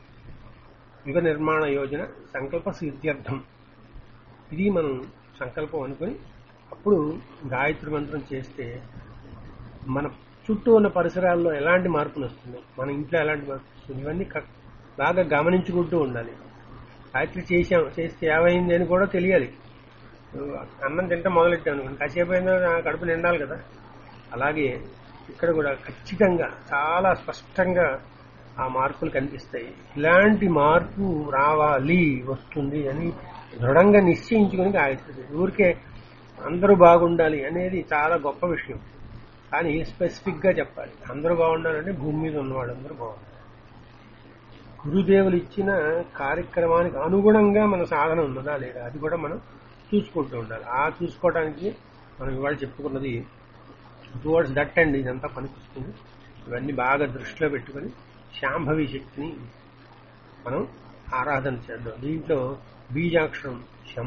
యుగ నిర్మాణ యోజన సంకల్ప సిద్ధ్యర్థం ఇది మనం సంకల్పం అనుకుని అప్పుడు గాయత్రి మంత్రం చేస్తే మన చుట్టూ ఉన్న పరిసరాల్లో ఎలాంటి మార్పులు వస్తున్నాయి మన ఇంట్లో ఎలాంటి మార్పు వస్తుంది ఇవన్నీ క- బాగా గమనించుకుంటూ ఉండాలి గాయత్రి చేసాం చేస్తే ఏమైంది అని కూడా తెలియాలి అన్నం తింటే మొదలెట్టాను కాసేపు అయినా నా కడుపు నిండాలి కదా అలాగే ఇక్కడ కూడా ఖచ్చితంగా చాలా స్పష్టంగా ఆ మార్పులు కనిపిస్తాయి ఇలాంటి మార్పు రావాలి వస్తుంది అని దృఢంగా నిశ్చయించుకుని గాయత్రి చేయాలి. ఊరికే అందరూ బాగుండాలి అనేది చాలా గొప్ప విషయం కానీ స్పెసిఫిక్ గా చెప్పాలి అందరూ బాగుండాలంటే భూమి మీద ఉన్నవాడు అందరూ బాగుండాలి గురుదేవులు ఇచ్చిన కార్యక్రమానికి అనుగుణంగా మన సాధన ఉన్నదా లేదా అది కూడా మనం చూసుకుంటూ ఉండాలి ఆ చూసుకోవడానికి మనం ఇవాళ చెప్పుకున్నది టువర్డ్స్ దట్ అండ్ ఇదంతా పనిపిస్తుంది ఇవన్నీ బాగా దృష్టిలో పెట్టుకొని శాంభవి శక్తిని మనం ఆరాధన చేద్దాం దీంట్లో బీజాక్షరం శం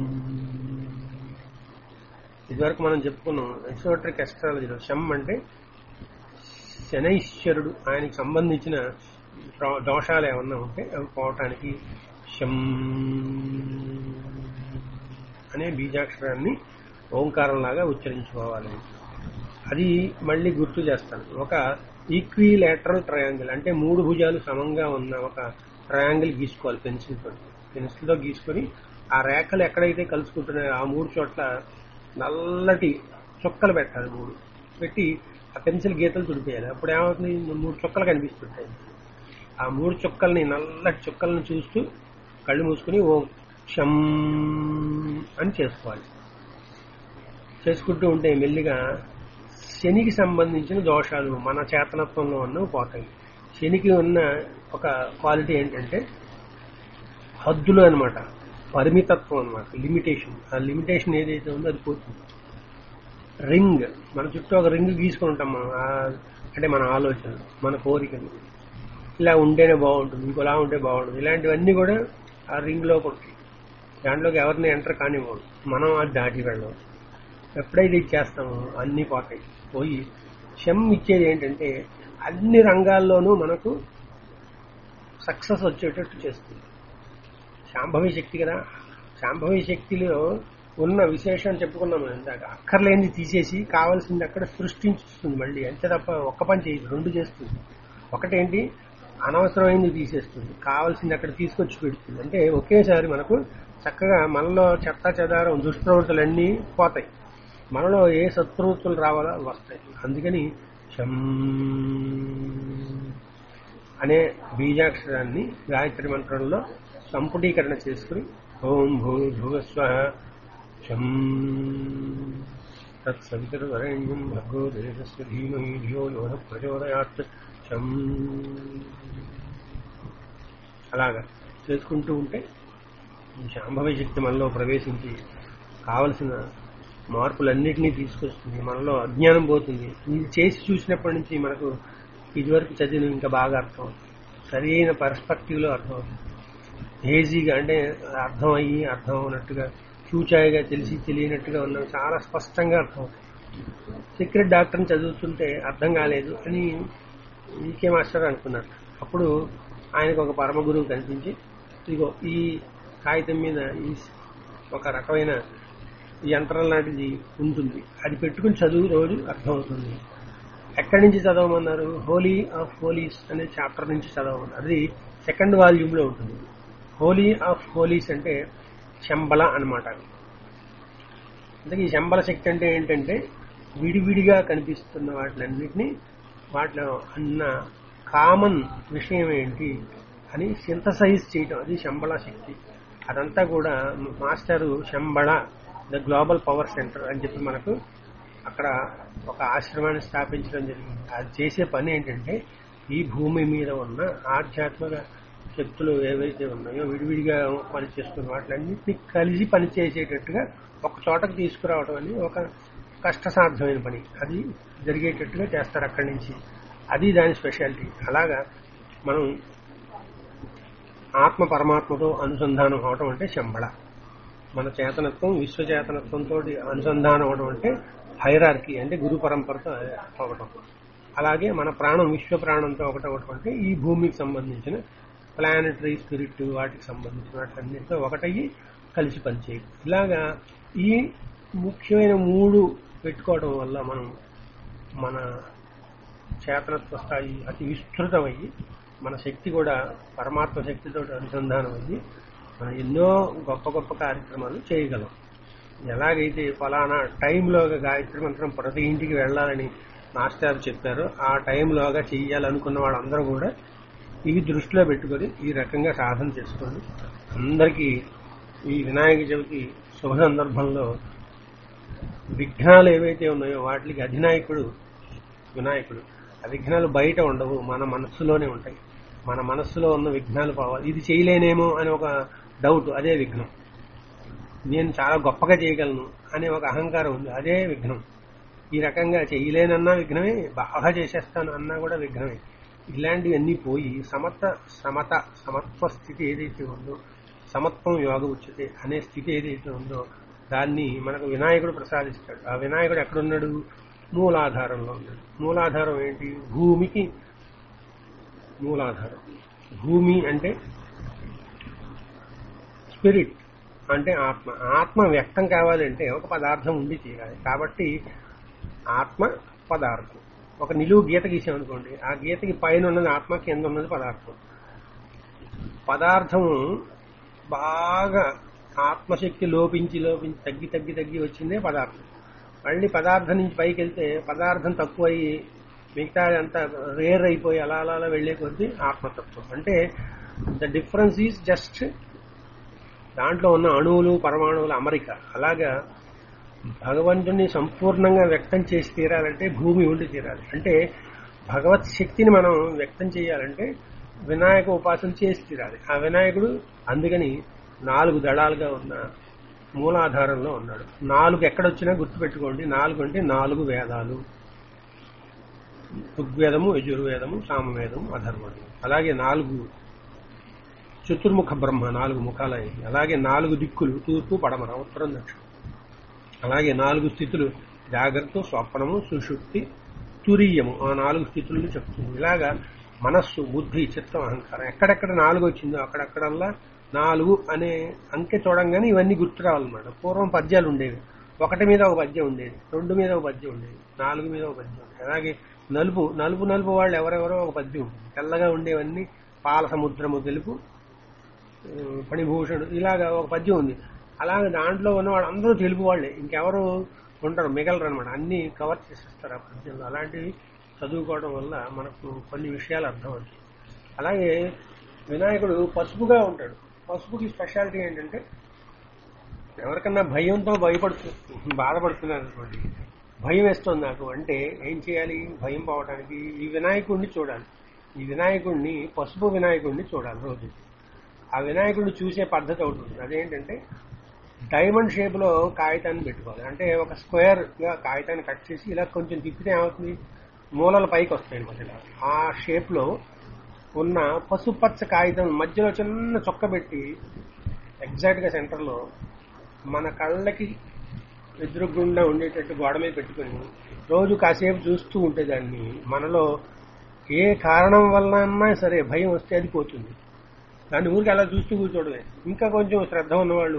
ఇదివరకు మనం చెప్పుకున్నాం ఎక్సోట్రిక్ ఎస్ట్రాలజీలో శం అంటే శనైశ్వరుడు ఆయనకి సంబంధించిన దో- దోషాలు ఏమన్నా ఉంటే అవి పోవటానికి శం అనే బీజాక్షరాన్ని ఓంకారంలాగా ఉచ్చరించుకోవాలి అది మళ్ళీ గుర్తు చేస్తాను ఒక ఈక్విలేటరల్ ట్రయాంగిల్ అంటే మూడు భుజాలు సమంగా ఉన్న ఒక ట్రయాంగిల్ గీసుకోవాలి పెన్సిల్ తో పెన్సిల్ తో గీసుకొని ఆ రేఖలు ఎక్కడైతే కలుసుకుంటున్నాయో ఆ మూడు చోట్ల నల్లటి చుక్కలు పెట్టాలి మూడు పెట్టి ఆ పెన్సిల్ గీతలు తుడిపేయాలి అప్పుడు ఏమవుతుంది మూడు చుక్కలు కనిపిస్తుంటాయి ఆ మూడు చుక్కల్ని నల్లటి చుక్కల్ని చూస్తూ కళ్ళు మూసుకుని ఓ క్షం అని చేసుకోవాలి చేసుకుంటూ ఉంటే మెల్లిగా శనికి సంబంధించిన దోషాలు మన చేతనత్వంలో ఉన్నవి పోతాయి శనికి ఉన్న ఒక క్వాలిటీ ఏంటంటే హద్దులు అన్నమాట పరిమితత్వం అన్నమాట లిమిటేషన్ ఆ లిమిటేషన్ ఏదైతే ఉందో అది పోతుంది రింగ్ మన చుట్టూ ఒక రింగ్ గీసుకుని ఉంటాం మనం ఆ- అంటే మన ఆలోచనలు మన కోరికలు ఇలా ఉంటేనే బాగుంటుంది ఇంకోలా ఉంటే బాగుంటుంది ఇలాంటివన్నీ కూడా ఆ రింగ్ లో ఉంటాయి దాంట్లోకి ఎవరిని ఎంటర్ కానివ్వడు మనం అది దాటి వెళ్ళం ఎప్పుడైతే ఇచ్చేస్తామో అన్ని పోతాయి పోయి శం ఇచ్చేది ఏంటంటే అన్ని రంగాల్లోనూ మనకు సక్సెస్ వచ్చేటట్టు చేస్తుంది శాంభవి శక్తి కదా శాంభవి శక్తిలో ఉన్న విశేషం చెప్పుకున్నాం మనం ఇందాక అక్కర్లేనిది తీసేసి కావాల్సింది అక్కడ సృష్టించుతుంది మళ్ళీ అంతే తప్ప ఒక్క పని చేయదు రెండు చేస్తుంది ఒకటేంటి అనవసరమైంది తీసేస్తుంది కావాల్సింది అక్కడ తీసుకొచ్చి పెడుతుంది అంటే ఒకేసారి మనకు చక్కగా మనలో చెత్త చెదారం దుష్ప్రవృత్తులన్నీ పోతాయి మనలో ఏ సత్ప్రవృత్తులు రావాలో అవి వస్తాయి అందుకని శం అనే బీజాక్షరాన్ని గాయత్రి మంత్రంలో సంపుటీకరణ చేసుకుని ఓం భూ భువస్వ శం తత్సవితుర్వరేణ్యం భర్గో దేశస్య ధీమహి ధియో యోన ప్రచోదయాత్ శం అలాగా చేసుకుంటూ ఉంటే ఈ శాంభవి శక్తి మనలో ప్రవేశించి కావలసిన మార్పులన్నిటినీ తీసుకొస్తుంది మనలో అజ్ఞానం పోతుంది ఇది చేసి చూసినప్పటి నుంచి మనకు ఇదివరకు చదివిన ఇంకా బాగా అర్థం అవుతుంది సరైన పర్స్పెక్టివ్ లో అర్థం అవుతుంది ఈజీగా అంటే అర్థం అయ్యి అర్థం అవునట్టుగా చూచాయిగా తెలిసి తెలియనట్టుగా ఉన్న చాలా స్పష్టంగా అర్థం అవుతుంది సీక్రెట్ డాక్టర్ని చదువుతుంటే అర్థం కాలేదు అని ఈకే మాస్టర్ అనుకున్నారు అప్పుడు ఆయనకు ఒక పరమ గురువు కనిపించి ఇదిగో ఈ కాగితం మీద ఈ ఒక రకమైన యంత్రం లాంటిది ఉంటుంది అది పెట్టుకుని చదువు రోజు అర్థమవుతుంది ఎక్కడి నుంచి చదవమన్నారు హోలీ ఆఫ్ హోలీస్ అనే చాప్టర్ నుంచి చదవమన్నారు అది సెకండ్ వాల్యూమ్ లో ఉంటుంది హోలీ ఆఫ్ హోలీస్ అంటే శంబల అనమాట అంటే ఈ శంబల శక్తి అంటే ఏంటంటే విడివిడిగా కనిపిస్తున్న వాటిలన్నిటినీ వాటిలో అన్న కామన్ విషయం ఏంటి అని సింథసైజ్ చేయటం అది శంబళ శక్తి అదంతా కూడా master Shambhala the global power centre అని చెప్పి మనకు అక్కడ ఒక ఆశ్రమాన్ని స్థాపించడం జరిగింది అది చేసే పని ఏంటంటే ఈ భూమి మీద ఉన్న ఆధ్యాత్మిక శక్తులు ఏవైతే ఉన్నాయో విడివిడిగా పనిచేస్తున్న వాటిలన్నింటినీ కలిసి పనిచేసేటట్టుగా ఒక చోటకు తీసుకురావడం అని ఒక కష్టసాధ్యమైన పని అది జరిగేటట్టుగా చేస్తారు అక్కడి నుంచి అది దాని స్పెషాలిటీ అలాగా మనం ఆత్మ పరమాత్మతో అనుసంధానం అవడం అంటే శంబళ మన చేతనత్వం విశ్వచేతనత్వంతో అనుసంధానం అవడం అంటే హైరార్కీ అంటే గురు పరంపరతో అవడం అలాగే మన ప్రాణం విశ్వ ప్రాణంతో ఒకటవటం అంటే ఈ భూమికి సంబంధించిన ప్లానటరీ స్పిరిట్ వాటికి సంబంధించిన వాటిన్నిటితో ఒకటయ్యి కలిసి పనిచేయడం ఇలాగా ఈ ముఖ్యమైన మూడు పెట్టుకోవడం వల్ల మనం మన చేతనత్వ స్థాయి అతి విస్తృతమయ్యి మన శక్తి కూడా పరమాత్మ శక్తితో అనుసంధానం అయ్యి మనం ఎన్నో గొప్ప గొప్ప కార్యక్రమాలు చేయగలం ఎలాగైతే ఫలానా టైంలోగా గాయత్రి మంత్రం ప్రతి ఇంటికి వెళ్ళాలని మాస్టర్ చెప్పారో ఆ టైంలోగా చెయ్యాలనుకున్న వాళ్ళందరూ కూడా ఇవి దృష్టిలో పెట్టుకొని ఈ రకంగా సాధన చేసుకోండి అందరికీ ఈ వినాయక చవితి శుభ సందర్భంలో విఘ్నాలు ఏవైతే ఉన్నాయో వాటికి అధినాయకుడు వినాయకుడు ఆ విఘ్నాలు బయట ఉండవు మన మనస్సులోనే ఉంటాయి మన మనస్సులో ఉన్న విఘ్నాలు పోవాలి ఇది చేయలేనేమో అని ఒక డౌట్ అదే విఘ్నం నేను చాలా గొప్పగా చేయగలను అనే ఒక అహంకారం ఉంది అదే విఘ్నం ఈ రకంగా చేయలేనన్నా విఘ్నమే బాగా చేసేస్తాను అన్నా కూడా విఘ్నమే ఇలాంటివన్నీ పోయి సమత సమత సమత్వ స్థితి ఏదైతే ఉందో సమత్వం యోగ ఉచ్యతే అనే స్థితి ఏదైతే ఉందో దాన్ని మనకు వినాయకుడు ప్రసాదిస్తాడు ఆ వినాయకుడు ఎక్కడున్నాడు మూలాధారంలో ఉన్నాడు మూలాధారం ఏంటి భూమికి మూలాధారం భూమి అంటే స్పిరిట్ అంటే ఆత్మ ఆత్మ వ్యక్తం కావాలంటే ఒక పదార్థం ఉండి తీరాలి కాబట్టి ఆత్మ పదార్థం ఒక నిలువు గీత గీసామనుకోండి ఆ గీతకి పైన ఉన్నది ఆత్మ కింద ఉన్నది పదార్థం పదార్థం బాగా ఆత్మశక్తి లోపించి లోపించి తగ్గి తగ్గి తగ్గి వచ్చిందే పదార్థం మళ్ళీ పదార్థం నుంచి పైకి వెళ్తే పదార్థం తక్కువ అయ్యి మిగతా అంతా రేర్ అయిపోయి అలా అలా అలా వెళ్లే కొద్దీ ఆత్మతత్వం అంటే ద డిఫరెన్స్ ఈజ్ జస్ట్ దాంట్లో ఉన్న అణువులు పరమాణువుల అమరిక అలాగా భగవంతుని సంపూర్ణంగా వ్యక్తం చేసి తీరాలంటే భూమి ఉండి తీరాలి అంటే భగవత్ శక్తిని మనం వ్యక్తం చేయాలంటే వినాయక ఉపాసన చేసి తీరాలి ఆ వినాయకుడు అందుకని నాలుగు దళాలుగా ఉన్న మూలాధారంలో ఉన్నాడు నాలుగు ఎక్కడొచ్చినా గుర్తుపెట్టుకోండి నాలుగు అంటే నాలుగు వేదాలు ఋగ్వేదము యజుర్వేదము సామవేదము అధర్వణము అలాగే నాలుగు చతుర్ముఖ బ్రహ్మ నాలుగు ముఖాలయ్యి అలాగే నాలుగు దిక్కులు తూర్పు పడమర ఉత్తరం దక్షిణం అలాగే నాలుగు స్థితులు జాగ్రత్త స్వప్నము సుషుప్తి తురీయము ఆ నాలుగు స్థితులను చెప్తుంది ఇలాగా మనస్సు బుద్ధి చిత్తం అహంకారం ఎక్కడెక్కడ నాలుగు వచ్చిందో అక్కడక్కడల్లా నాలుగు అనే అంకె చూడంగానే ఇవన్నీ గుర్తు రావాలన్నమాట పూర్వం పద్యాలు ఉండేవి ఒకటి మీద ఒక పద్యం ఉండేది రెండు మీద ఒక పద్యం ఉండేది నాలుగు మీద ఒక పద్యం ఉండేది అలాగే నలుపు నలుపు నలుపు వాళ్ళు ఎవరెవరో ఒక పద్యం ఉంటుంది తెల్లగా ఉండేవన్నీ పాల సముద్రము తెలుపు ఆ, ఫణిభూషణుడు ఇలాగా ఒక పద్యం ఉంది అలాగే దాంట్లో ఉన్న వాళ్ళు అందరూ తెలుపు వాళ్ళే ఇంకెవరు ఉంటారు మిగలరు అనమాట అన్ని కవర్ చేసేస్తారు ఆ పద్యంలో అలాంటివి చదువుకోవడం వల్ల మనకు కొన్ని విషయాలు అర్థమవుతాయి అలాగే వినాయకుడు పసుపుగా ఉంటాడు పసుపుకి స్పెషాలిటీ ఏంటంటే ఎవరికన్నా భయంతో భయపడుతు బాధపడుతున్నారు అనుకోండి భయం వేస్తుంది నాకు అంటే ఏం చేయాలి భయం పోవడానికి ఈ వినాయకుడిని చూడాలి ఈ వినాయకుడిని పసుపు వినాయకుడిని చూడాలి రోజు ఆ వినాయకుడిని చూసే పద్ధతి ఒకటి ఉంటుంది అదేంటంటే డైమండ్ షేప్ లో కాగితాన్ని పెట్టుకోవాలి అంటే ఒక స్క్వేర్ గా కాగితాన్ని కట్ చేసి ఇలా కొంచెం తిప్పితే ఏమవుతుంది మూలల పైకి వస్తాయి అనమాట ఇలా ఆ షేప్ లో ఉన్న పసుపచ్చ కాగితం మధ్యలో చిన్న చొక్క పెట్టి ఎగ్జాక్ట్ గా సెంటర్ లో మన కళ్ళకి ఎదురుగుండా ఉండేటట్టు గోడ మీద పెట్టుకుని రోజు కాసేపు చూస్తూ ఉంటే దాన్ని మనలో ఏ కారణం వల్ల అన్నా సరే భయం వస్తే అది పోతుంది దాన్ని ఊరికి అలా చూస్తూ కూర్చోవడమే ఇంకా కొంచెం శ్రద్ధ ఉన్నవాళ్ళు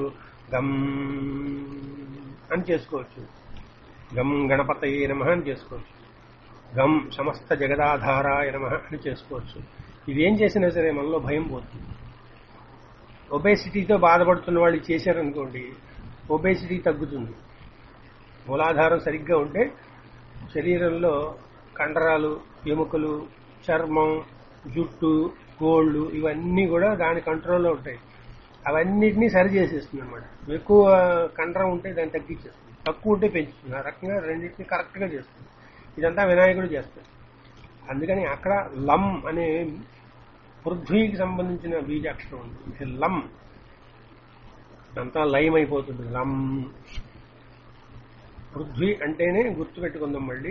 గమ్ అని చేసుకోవచ్చు గం గణపతయే నమ అని చేసుకోవచ్చు గం సమస్త జగదాధారాయ నమ అని చేసుకోవచ్చు ఇవేం చేసినా సరే మనలో భయం పోతుంది ఒబేసిటీతో బాధపడుతున్న వాళ్ళు చేశారనుకోండి ఒబేసిటీ తగ్గుతుంది మూలాధారం సరిగ్గా ఉంటే శరీరంలో కండరాలు ఎముకలు చర్మం జుట్టు గోళ్ళు ఇవన్నీ కూడా దాని కంట్రోల్లో ఉంటాయి అవన్నిటినీ సరి చేసేస్తుంది అనమాట ఎక్కువ కండరం ఉంటే దాన్ని తగ్గించేస్తుంది తక్కువ ఉంటే పెంచుతుంది ఆ రకంగా రెండింటిని కరెక్ట్గా చేస్తుంది ఇదంతా వినాయకుడు చేస్తాడు అందుకని అక్కడ లం అనే పృథ్వీకి సంబంధించిన బీజాక్షరం ఉంది ఇది లం అంతా లయం అయిపోతుంది లం పృథ్వీ అంటేనే గుర్తుపెట్టుకుందాం మళ్ళీ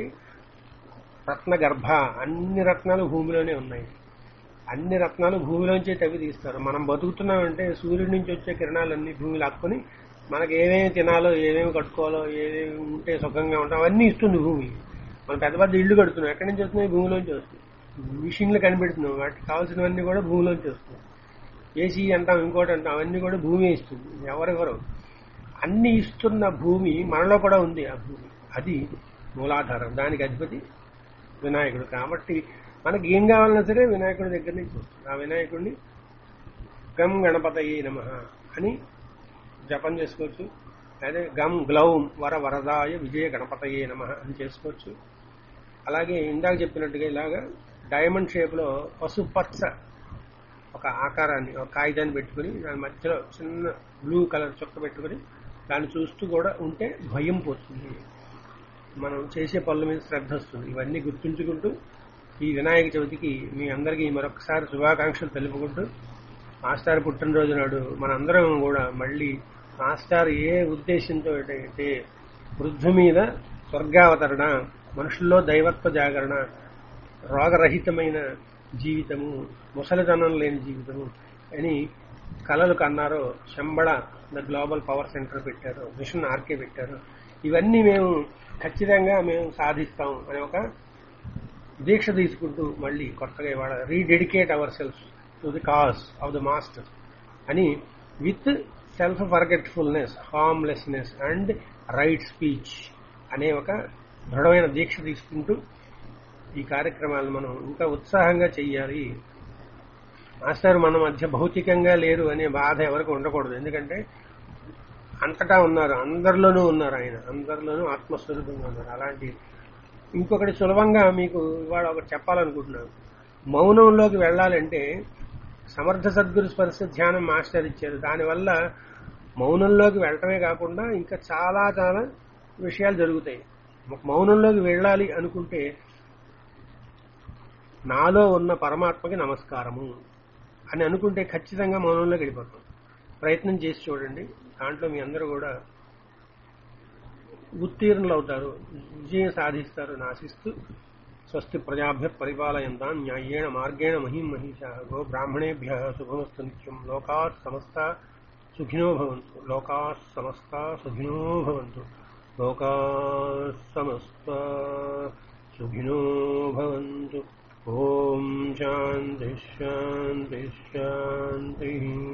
రత్న గర్భ అన్ని రత్నాలు భూమిలోనే ఉన్నాయి అన్ని రత్నాలు భూమిలోంచే తవ్వి తీస్తారు మనం బతుకుతున్నామంటే సూర్యుడి నుంచి వచ్చే కిరణాలన్నీ భూమి లాక్కొని మనకి ఏమేమి తినాలో ఏమేమి కట్టుకోవాలో ఏమేమి ఉంటే సుఖంగా ఉంటాం అవన్నీ ఇస్తుంది భూమి మనం పెద్ద పెద్ద ఇల్లు కడుతున్నాం ఎక్కడి నుంచి వస్తున్నాయి భూమిలోంచి వస్తుంది మిషన్లు కనిపెడుతున్నాం వాటికి కావాల్సినవన్నీ కూడా భూమిలోంచి వస్తుంది ఏసీ అంటాం ఇంకోటి అంటాం అవన్నీ కూడా భూమి ఇస్తుంది ఎవరెవరు అన్ని ఇస్తున్న భూమి మనలో కూడా ఉంది ఆ భూమి అది మూలాధారం దానికి అధిపతి వినాయకుడు కాబట్టి మనకి ఏం కావాలన్నా సరే వినాయకుడి దగ్గర నుంచి వస్తుంది ఆ వినాయకుడిని గం గణపతయే నమ అని జపం చేసుకోవచ్చు అదే గం గ్లౌం వర వరదాయ విజయ గణపతయే నమ అని చేసుకోవచ్చు అలాగే ఇందాక చెప్పినట్టుగా ఇలాగా డైమండ్ షేప్లో పసుపచ్చ ఒక ఆకారాన్ని ఒక కాగితాన్ని పెట్టుకుని దాని మధ్యలో చిన్న బ్లూ కలర్ చుక్క పెట్టుకుని దాన్ని చూస్తూ కూడా ఉంటే భయం పోతుంది మనం చేసే పనుల మీద శ్రద్ధ వస్తుంది ఇవన్నీ గుర్తుంచుకుంటూ ఈ వినాయక చవితికి మీ అందరికీ మరొకసారి శుభాకాంక్షలు తెలుపుకుంటూ మాస్టర్ పుట్టినరోజు నాడు మనందరం కూడా మళ్ళీ మాస్టర్ ఏ ఉద్దేశంతో అంటే వృద్ధు మీద స్వర్గావతరణ మనుషుల్లో దైవత్వ జాగరణ రోగరహితమైన జీవితము ముసలితనం లేని జీవితము అని కలలు కన్నారో Shambhala the global power centre పెట్టారు మిషన్ ఆర్కే పెట్టారు ఇవన్నీ మేము ఖచ్చితంగా మేము సాధిస్తాం అనే ఒక దీక్ష తీసుకుంటూ మళ్ళీ కొత్తగా ఇవాళ rededicate our self to the cause of the master అని with self forgetfulness harmlessness and right speech అనే ఒక దృఢమైన దీక్ష తీసుకుంటూ ఈ కార్యక్రమాలను మనం ఇంకా ఉత్సాహంగా చెయ్యాలి మాస్టర్ మన మధ్య భౌతికంగా లేరు అనే బాధ ఎవరికి ఉండకూడదు ఎందుకంటే అంతటా ఉన్నారు అందరిలోనూ ఉన్నారు ఆయన అందరిలోనూ ఆత్మస్వరూపంగా ఉన్నారు అలాంటి ఇంకొకటి సులభంగా మీకు ఇవాళ ఒకటి చెప్పాలనుకుంటున్నాను మౌనంలోకి వెళ్ళాలంటే సమర్థ సద్గురు స్పర్శ ధ్యానం మాస్టర్ ఇచ్చారు దానివల్ల మౌనంలోకి వెళ్ళటమే కాకుండా ఇంకా చాలా చాలా విషయాలు జరుగుతాయి మౌనంలోకి వెళ్ళాలి అనుకుంటే నాలో ఉన్న పరమాత్మకి నమస్కారము అని అనుకుంటే ఖచ్చితంగా మౌనంలోకి వెళ్ళిపోతాం ప్రయత్నం చేసి చూడండి దాంట్లో మీ అందరూ కూడా ఉత్తీర్ణులు అవుతారు విజయం సాధిస్తారు అని ఆశిస్తూ స్వస్తి ప్రజాభ్య పరిపాలయంతా న్యాయేణ మార్గేణ మహిం మహిష గో బ్రాహ్మణేభ్య శుభమస్తు నిత్యం లోకా సమస్త సుఖినో భవంతు లోకా సమస్త సుఖినో భవంతు లోకా సమస్త సుఖినో భవంతు ఓం శాంతి శాంతి శాంతి